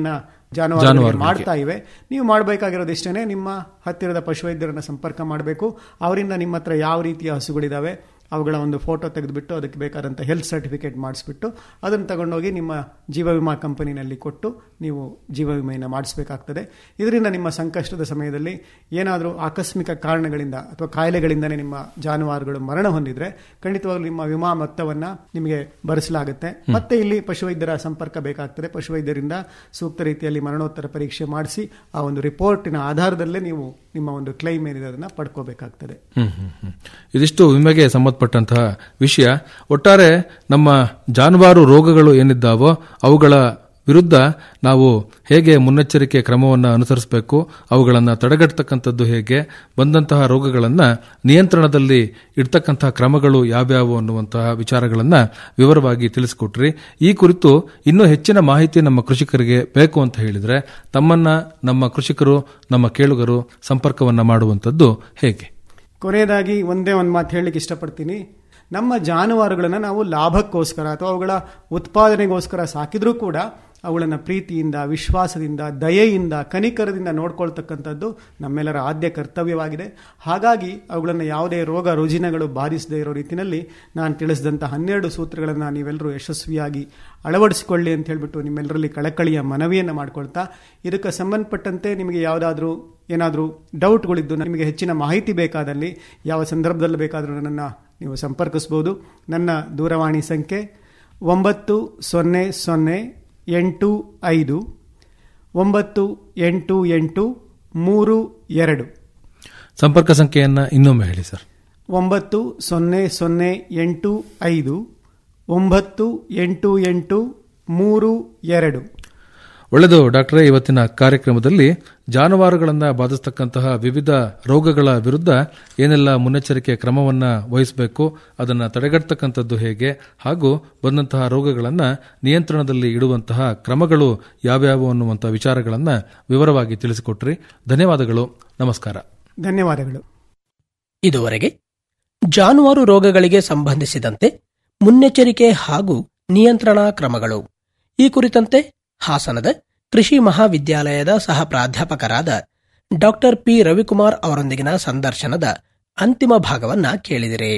ಜಾನುವಾರು ಮಾಡ್ತಾ ಇವೆ ನೀವು ಮಾಡಬೇಕಾಗಿರೋದು ಇಷ್ಟೇ ನಿಮ್ಮ ಹತ್ತಿರದ ಪಶುವೈದ್ಯರನ್ನ ಸಂಪರ್ಕ ಮಾಡಬೇಕು ಅವರಿಂದ ನಿಮ್ಮ ಹತ್ರ ಯಾವ ರೀತಿಯ ಹಸುಗಳಿದಾವೆ ಅವುಗಳ ಒಂದು ಫೋಟೋ ತೆಗೆದುಬಿಟ್ಟು ಅದಕ್ಕೆ ಬೇಕಾದಂಥ ಹೆಲ್ತ್ ಸರ್ಟಿಫಿಕೇಟ್ ಮಾಡಿಸ್ಬಿಟ್ಟು ಅದನ್ನು ತಗೊಂಡೋಗಿ ನಿಮ್ಮ ಜೀವ ವಿಮಾ ಕಂಪನಿನಲ್ಲಿ ಕೊಟ್ಟು ನೀವು ಜೀವ ವಿಮೆಯನ್ನು ಮಾಡಿಸಬೇಕಾಗ್ತದೆ ಇದರಿಂದ ನಿಮ್ಮ ಸಂಕಷ್ಟದ ಸಮಯದಲ್ಲಿ ಏನಾದರೂ ಆಕಸ್ಮಿಕ ಕಾರಣಗಳಿಂದ ಅಥವಾ ಕಾಯಿಲೆಗಳಿಂದನೇ ನಿಮ್ಮ ಜಾನುವಾರುಗಳು ಮರಣ ಹೊಂದಿದ್ರೆ ಖಂಡಿತವಾಗ್ಲೂ ನಿಮ್ಮ ವಿಮಾ ಮೊತ್ತವನ್ನು ನಿಮಗೆ ಭರಿಸಲಾಗುತ್ತೆ ಮತ್ತೆ ಇಲ್ಲಿ ಪಶುವೈದ್ಯರ ಸಂಪರ್ಕ ಬೇಕಾಗ್ತದೆ ಪಶುವೈದ್ಯರಿಂದ ಸೂಕ್ತ ರೀತಿಯಲ್ಲಿ ಮರಣೋತ್ತರ ಪರೀಕ್ಷೆ ಮಾಡಿಸಿ ಆ ಒಂದು ರಿಪೋರ್ಟಿನ ಆಧಾರದಲ್ಲೇ ನೀವು ನಿಮ್ಮ ಒಂದು ಕ್ಲೈಮ್ ಏನಿದೆ ಅದನ್ನ ಪಡ್ಕೋಬೇಕಾಗ್ತದೆ ಹ್ಮ್, ಹ್ಮ್, ಹ್ಮ್. ಇದಿಷ್ಟು ವಿಮೆಗೆ ಸಂಬಂಧಪಟ್ಟಂತಹ ವಿಷಯ ಒಟ್ಟಾರೆ ನಮ್ಮ ಜಾನುವಾರು ರೋಗಗಳು ಏನಿದ್ದಾವೋ ಅವುಗಳ ವಿರುದ್ಧ ನಾವು ಹೇಗೆ ಮುನ್ನೆಚ್ಚರಿಕೆ ಕ್ರಮವನ್ನು ಅನುಸರಿಸಬೇಕು ಅವುಗಳನ್ನು ತಡೆಗಟ್ಟತಕ್ಕಂಥದ್ದು ಹೇಗೆ ಬಂದಂತಹ ರೋಗಗಳನ್ನು ನಿಯಂತ್ರಣದಲ್ಲಿ ಇಡ್ತಕ್ಕಂತಹ ಕ್ರಮಗಳು ಯಾವ್ಯಾವು ಅನ್ನುವಂತಹ ವಿಚಾರಗಳನ್ನ ವಿವರವಾಗಿ ತಿಳಿಸಿಕೊಟ್ರಿ ಈ ಕುರಿತು ಇನ್ನೂ ಹೆಚ್ಚಿನ ಮಾಹಿತಿ ನಮ್ಮ ಕೃಷಿಕರಿಗೆ ಬೇಕು ಅಂತ ಹೇಳಿದ್ರೆ ತಮ್ಮನ್ನ ನಮ್ಮ ಕೃಷಿಕರು ನಮ್ಮ ಕೇಳುಗರು ಸಂಪರ್ಕವನ್ನ ಮಾಡುವಂಥದ್ದು ಹೇಗೆ ಕೊನೆಯದಾಗಿ ಒಂದೇ ಒಂದು ಮಾತು ಹೇಳಲಿಕ್ಕೆ ಇಷ್ಟಪಡ್ತೀನಿ ನಮ್ಮ ಜಾನುವಾರುಗಳನ್ನು ನಾವು ಲಾಭಕ್ಕೋಸ್ಕರ ಅಥವಾ ಅವುಗಳ ಉತ್ಪಾದನೆಗೋಸ್ಕರ ಸಾಕಿದ್ರೂ ಕೂಡ ಅವುಗಳನ್ನು ಪ್ರೀತಿಯಿಂದ ವಿಶ್ವಾಸದಿಂದ ದಯೆಯಿಂದ ಕನಿಕರದಿಂದ ನೋಡ್ಕೊಳ್ತಕ್ಕಂಥದ್ದು ನಮ್ಮೆಲ್ಲರ ಆದ್ಯ ಕರ್ತವ್ಯವಾಗಿದೆ ಹಾಗಾಗಿ ಅವುಗಳನ್ನು ಯಾವುದೇ ರೋಗ ರುಜಿನಗಳು ಬಾಧಿಸದೇ ಇರೋ ರೀತಿಯಲ್ಲಿ ನಾನು ತಿಳಿಸಿದಂಥ ಹನ್ನೆರಡು ಸೂತ್ರಗಳನ್ನು ನೀವೆಲ್ಲರೂ ಯಶಸ್ವಿಯಾಗಿ ಅಳವಡಿಸಿಕೊಳ್ಳಿ ಅಂತ ಹೇಳ್ಬಿಟ್ಟು ನಿಮ್ಮೆಲ್ಲರಲ್ಲಿ ಕಳಕಳಿಯ ಮನವಿಯನ್ನು ಮಾಡ್ಕೊಳ್ತಾ ಇದಕ್ಕೆ ಸಂಬಂಧಪಟ್ಟಂತೆ ನಿಮಗೆ ಯಾವುದಾದ್ರೂ ಏನಾದರೂ ಡೌಟ್ಗಳಿದ್ದು ನಿಮಗೆ ಹೆಚ್ಚಿನ ಮಾಹಿತಿ ಬೇಕಾದಲ್ಲಿ ಯಾವ ಸಂದರ್ಭದಲ್ಲಿ ಬೇಕಾದರೂ ನನ್ನನ್ನು ನೀವು ಸಂಪರ್ಕಿಸ್ಬೋದು ನನ್ನ ದೂರವಾಣಿ ಸಂಖ್ಯೆ ಒಂಬತ್ತು ಸೊನ್ನೆ ಸೊನ್ನೆ ಎಂಟು ಐದು ಒಂಬತ್ತು ಎಂಟು ಎಂಟು ಮೂರು ಎರಡು ಸಂಪರ್ಕ ಸಂಖ್ಯೆಯನ್ನ ಇನ್ನೊಮ್ಮೆ ಹೇಳಿ ಸರ್ ಒಂಬತ್ತು ಸೊನ್ನೆ ಸೊನ್ನೆ ಎಂಟು ಐದು ಒಂಬತ್ತು ಎಂಟು ಎಂಟು ಮೂರು ಎರಡು ಒಳ್ಳೆಯದು ಡಾಕ್ಟರೇ ಇವತ್ತಿನ ಕಾರ್ಯಕ್ರಮದಲ್ಲಿ ಜಾನುವಾರುಗಳನ್ನು ಬಾಧಿಸತಕ್ಕಂತಹ ವಿವಿಧ ರೋಗಗಳ ವಿರುದ್ಧ ಏನೆಲ್ಲ ಮುನ್ನೆಚ್ಚರಿಕೆ ಕ್ರಮವನ್ನ ವಹಿಸಬೇಕು ಅದನ್ನು ತಡೆಗಟ್ಟತಕ್ಕಂಥದ್ದು ಹೇಗೆ ಹಾಗೂ ಬಂದಂತಹ ರೋಗಗಳನ್ನು ನಿಯಂತ್ರಣದಲ್ಲಿ ಇಡುವಂತಹ ಕ್ರಮಗಳು ಯಾವ್ಯಾವು ಅನ್ನುವಂತಹ ವಿಚಾರಗಳನ್ನು ವಿವರವಾಗಿ ತಿಳಿಸಿಕೊಟ್ರಿ ಧನ್ಯವಾದಗಳು ನಮಸ್ಕಾರ ಧನ್ಯವಾದಗಳು ಇದುವರೆಗೆ ಜಾನುವಾರು ರೋಗಗಳಿಗೆ ಸಂಬಂಧಿಸಿದಂತೆ ಮುನ್ನೆಚ್ಚರಿಕೆ ಹಾಗೂ ನಿಯಂತ್ರಣಾ ಕ್ರಮಗಳು ಈ ಕುರಿತಂತೆ ಹಾಸನದ ಕೃಷಿ ಮಹಾವಿದ್ಯಾಲಯದ ಸಹ ಪ್ರಾಧ್ಯಾಪಕರಾದ ಡಾಕ್ಟರ್ ಪಿ ರವಿಕುಮಾರ್ ಅವರೊಂದಿಗಿನ ಸಂದರ್ಶನದ ಅಂತಿಮ ಭಾಗವನ್ನ ಕೇಳಿದಿರಿ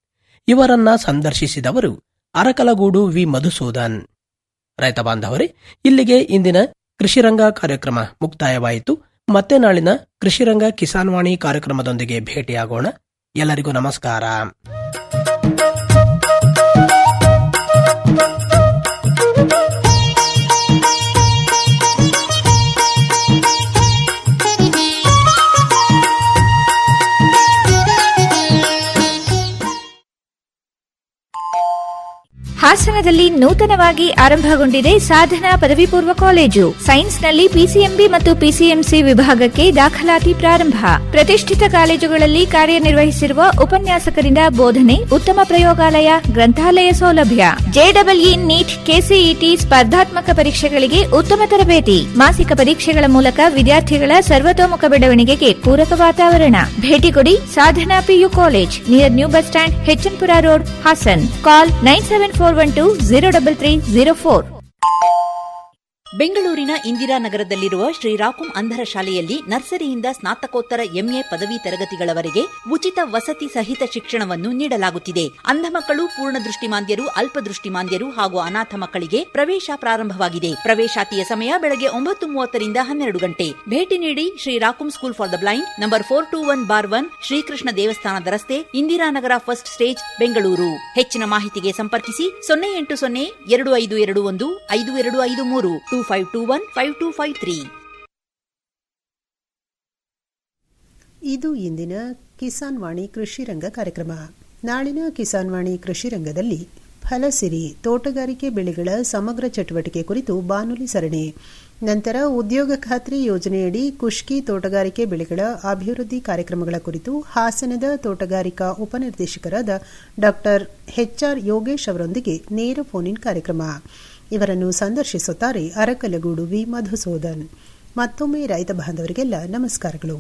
ಇವರನ್ನ ಸಂದರ್ಶಿಸಿದವರು ಅರಕಲಗೂಡು ವಿ ಮಧುಸೂದನ್ ರೈತ ಬಾಂಧವರೇ ಇಲ್ಲಿಗೆ ಇಂದಿನ ಕೃಷಿರಂಗ ಕಾರ್ಯಕ್ರಮ ಮುಕ್ತಾಯವಾಯಿತು ಮತ್ತೆ ನಾಳಿನ ಕೃಷಿರಂಗ ಕಿಸಾನ್ವಾಣಿ ಕಾರ್ಯಕ್ರಮದೊಂದಿಗೆ ಭೇಟಿಯಾಗೋಣ ಎಲ್ಲರಿಗೂ ನಮಸ್ಕಾರ ಹಾಸನದಲ್ಲಿ ನೂತನವಾಗಿ ಆರಂಭಗೊಂಡಿದೆ ಸಾಧನಾ ಪದವಿ ಪೂರ್ವ ಕಾಲೇಜು ಸೈನ್ಸ್ನಲ್ಲಿ ಪಿಸಿಎಂಬಿ ಮತ್ತು ಪಿಸಿಎಂಸಿ ವಿಭಾಗಕ್ಕೆ ದಾಖಲಾತಿ ಪ್ರಾರಂಭ ಪ್ರತಿಷ್ಠಿತ ಕಾಲೇಜುಗಳಲ್ಲಿ ಕಾರ್ಯನಿರ್ವಹಿಸಿರುವ ಉಪನ್ಯಾಸಕರಿಂದ ಬೋಧನೆ ಉತ್ತಮ ಪ್ರಯೋಗಾಲಯ ಗ್ರಂಥಾಲಯ ಸೌಲಭ್ಯ ಜೆಡಬ್ಲ್ಇ ನೀಟ್ ಕೆಸಿಇಟಿ ಸ್ಪರ್ಧಾತ್ಮಕ ಪರೀಕ್ಷೆಗಳಿಗೆ ಉತ್ತಮ ತರಬೇತಿ ಮಾಸಿಕ ಪರೀಕ್ಷೆಗಳ ಮೂಲಕ ವಿದ್ಯಾರ್ಥಿಗಳ ಸರ್ವತೋಮುಖ ಬೆಳವಣಿಗೆಗೆ ಪೂರಕ ವಾತಾವರಣ ಭೇಟಿ ಕೊಡಿ Sadhana PU college near new bus stand HN Pura road Hassan call nine seven four one two zero double three zero four ಬೆಂಗಳೂರಿನ ಇಂದಿರಾನಗರದಲ್ಲಿರುವ ಶ್ರೀರಾಕುಂ ಅಂಧರ ಶಾಲೆಯಲ್ಲಿ ನರ್ಸರಿಯಿಂದ ಸ್ನಾತಕೋತ್ತರ ಎಂಎ ಪದವಿ ತರಗತಿಗಳವರೆಗೆ ಉಚಿತ ವಸತಿ ಸಹಿತ ಶಿಕ್ಷಣವನ್ನು ನೀಡಲಾಗುತ್ತಿದೆ ಅಂಧ ಮಕ್ಕಳು ಪೂರ್ಣ ದೃಷ್ಟಿಮಾಂದ್ಯರು ಅಲ್ಪದೃಷ್ಟಿಮಾಂದ್ಯರು ಹಾಗೂ ಅನಾಥ ಮಕ್ಕಳಿಗೆ ಪ್ರವೇಶ ಪ್ರಾರಂಭವಾಗಿದೆ ಪ್ರವೇಶಾತಿಯ ಸಮಯ ಬೆಳಗ್ಗೆ ಒಂಬತ್ತು ಮೂವತ್ತರಿಂದ ಹನ್ನೆರಡು ಗಂಟೆ ಭೇಟಿ ನೀಡಿ ಶ್ರೀರಾಕುಂ school for the blind number four two one bar one Shrikrishna ದೇವಸ್ಥಾನದ ರಸ್ತೆ ಇಂದಿರಾನಗರ ಫಸ್ಟ್ ಸ್ಟೇಜ್ ಬೆಂಗಳೂರು ಹೆಚ್ಚಿನ ಮಾಹಿತಿಗೆ ಸಂಪರ್ಕಿಸಿ ಸೊನ್ನೆ ಎಂಟು ಸೊನ್ನೆ ಎರಡು ಐದು ಎರಡು ಒಂದು ಐದು ಎರಡು ಐದು ಮೂರು two five two one five two five three ಇದು ಇಂದಿನ ಕಿಸಾನ್ ವಾಣಿ ಕೃಷಿ ರಂಗ ಕಾರ್ಯಕ್ರಮ ನಾಳಿನ ಕಿಸಾನ್ ವಾಣಿ ಕೃಷಿ ರಂಗದಲ್ಲಿ ಫಲಸಿರಿ ತೋಟಗಾರಿಕೆ ಬೆಳೆಗಳ ಸಮಗ್ರ ಚಟುವಟಿಕೆ ಕುರಿತು ಬಾನುಲಿ ಸರಣಿ ನಂತರ ಉದ್ಯೋಗ ಖಾತ್ರಿ ಯೋಜನೆಯಡಿ ಕುಷ್ಕಿ ತೋಟಗಾರಿಕೆ ಬೆಳೆಗಳ ಅಭಿವೃದ್ಧಿ ಕಾರ್ಯಕ್ರಮಗಳ ಕುರಿತು ಹಾಸನದ ತೋಟಗಾರಿಕಾ ಉಪನಿರ್ದೇಶಕರಾದ ಡಾ ಎಚ್ಆರ್ ಯೋಗೇಶ್ ಅವರೊಂದಿಗೆ ನೇರ ಫೋನ್ ಇನ್ ಕಾರ್ಯಕ್ರಮ ಇವರನ್ನು ಸಂದರ್ಶಿಸುತ್ತಾರೆ ಅರಕಲಗೂಡು ವಿ ಮಧುಸೂದನ್ ಮತ್ತೊಮ್ಮೆ ರೈತ ಬಾಂಧವರಿಗೆಲ್ಲ ನಮಸ್ಕಾರಗಳು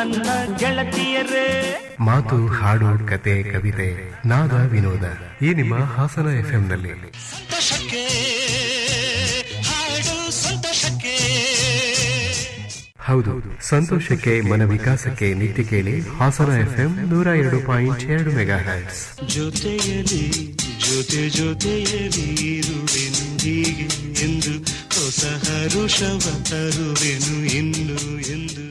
ನನ್ನ ಗೆಳತಿಯರೇ ಮಾತು ಹಾಡು ಕತೆ ಕವಿತೆ ನಾದ ವಿನೋದ ಈ ನಿಮ್ಮ ಹಾಸನ ಎಫ್ಎಂ ನಲ್ಲಿ ಸಂತೋಷಕ್ಕೆ ಹಾಡು ಸಂತೋಷಕ್ಕೆ ಹೌದು ಸಂತೋಷಕ್ಕೆ ಮನ ವಿಕಾಸಕ್ಕೆ ನಿತ್ಯ ಕೇಳಿ ಹಾಸನ ಎಫ್ಎಂ ನೂರ ಎರಡು ಪಾಯಿಂಟ್ ಎರಡು ಮೆಗಾ ಹ್ಯಾಟ್ಸ್ ಜೊತೆಯಲಿ ಜೊತೆ ಜೊತೆಯಲಿ ಇರುವೆನು ಹೀಗೆ ಎಂದು ಹೊಸ ಹರುಷವ ತರುವೆನು ಇನ್ನು ಎಂದು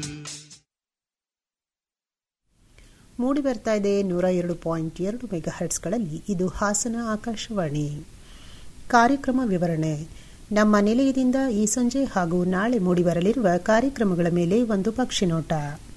ಮೂಡಿ ಬರ್ತಾ ಇದೆ ನೂರ ಎರಡು ಪಾಯಿಂಟ್ ಎರಡು ಮೆಗಾ ಹರ್ಟ್ಸ್ಗಳಲ್ಲಿ ಇದು ಹಾಸನ ಆಕಾಶವಾಣಿ ಕಾರ್ಯಕ್ರಮ ವಿವರಣೆ ನಮ್ಮ ನಿಲಯದಿಂದ ಈ ಸಂಜೆ ಹಾಗೂ ನಾಳೆ ಮೂಡಿಬರಲಿರುವ ಕಾರ್ಯಕ್ರಮಗಳ ಮೇಲೆ ಒಂದು ಪಕ್ಷಿ ನೋಟ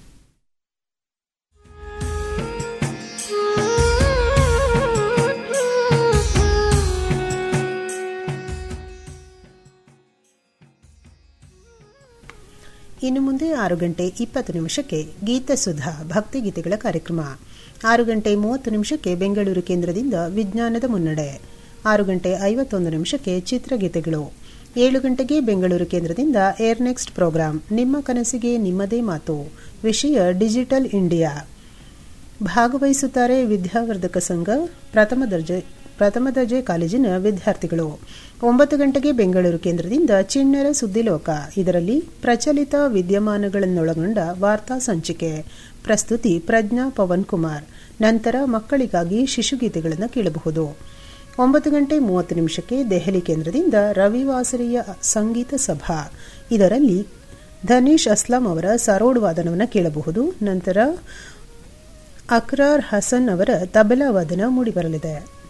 ಇನ್ನು ಮುಂದೆ ಆರು ಗಂಟೆ ಇಪ್ಪತ್ತು ನಿಮಿಷಕ್ಕೆ ಗೀತಸುಧಾ ಭಕ್ತಿಗೀತೆಗಳ ಕಾರ್ಯಕ್ರಮ ಆರು ಗಂಟೆ ಮೂವತ್ತು ನಿಮಿಷಕ್ಕೆ ಬೆಂಗಳೂರು ಕೇಂದ್ರದಿಂದ ವಿಜ್ಞಾನದ ಮುನ್ನಡೆ ಆರು ಗಂಟೆ ಐವತ್ತೊಂದು ನಿಮಿಷಕ್ಕೆ ಚಿತ್ರಗೀತೆಗಳು ಏಳು ಗಂಟೆಗೆ ಬೆಂಗಳೂರು ಕೇಂದ್ರದಿಂದ ಏರ್ ನೆಕ್ಸ್ಟ್ ಪ್ರೋಗ್ರಾಂ ನಿಮ್ಮ ಕನಸಿಗೆ ನಿಮ್ಮದೇ ಮಾತು ವಿಷಯ ಡಿಜಿಟಲ್ ಇಂಡಿಯಾ ಭಾಗವಹಿಸುತ್ತಾರೆ ವಿದ್ಯಾವರ್ಧಕ ಸಂಘ ಪ್ರಥಮ ದರ್ಜೆ ಪ್ರಥಮ ದರ್ಜೆ ಕಾಲೇಜಿನ ವಿದ್ಯಾರ್ಥಿಗಳು ಒಂಬತ್ತು ಗಂಟೆಗೆ ಬೆಂಗಳೂರು ಕೇಂದ್ರದಿಂದ ಚಿಣ್ಣರ ಸುದ್ದಿಲೋಕ ಇದರಲ್ಲಿ ಪ್ರಚಲಿತ ವಿದ್ಯಮಾನಗಳನ್ನೊಳಗೊಂಡ ವಾರ್ತಾ ಸಂಚಿಕೆ ಪ್ರಸ್ತುತಿ ಪ್ರಜ್ಞಾ ಪವನ್ ಕುಮಾರ್ ನಂತರ ಮಕ್ಕಳಿಗಾಗಿ ಶಿಶುಗೀತೆಗಳನ್ನು ಕೇಳಬಹುದು ಒಂಬತ್ತು ಗಂಟೆ ಮೂವತ್ತು ನಿಮಿಷಕ್ಕೆ ದೆಹಲಿ ಕೇಂದ್ರದಿಂದ ರವಿವಾಸರಿಯ ಸಂಗೀತ ಸಭಾ ಇದರಲ್ಲಿ ಧನೀಶ್ ಅಸ್ಲಾಂ ಅವರ ಸರೋಡ್ ವಾದನವನ್ನು ಕೇಳಬಹುದು ನಂತರ ಅಕ್ರಾರ್ ಹಸನ್ ಅವರ ತಬಲಾ ವಾದನ ಮೂಡಿಬರಲಿದೆ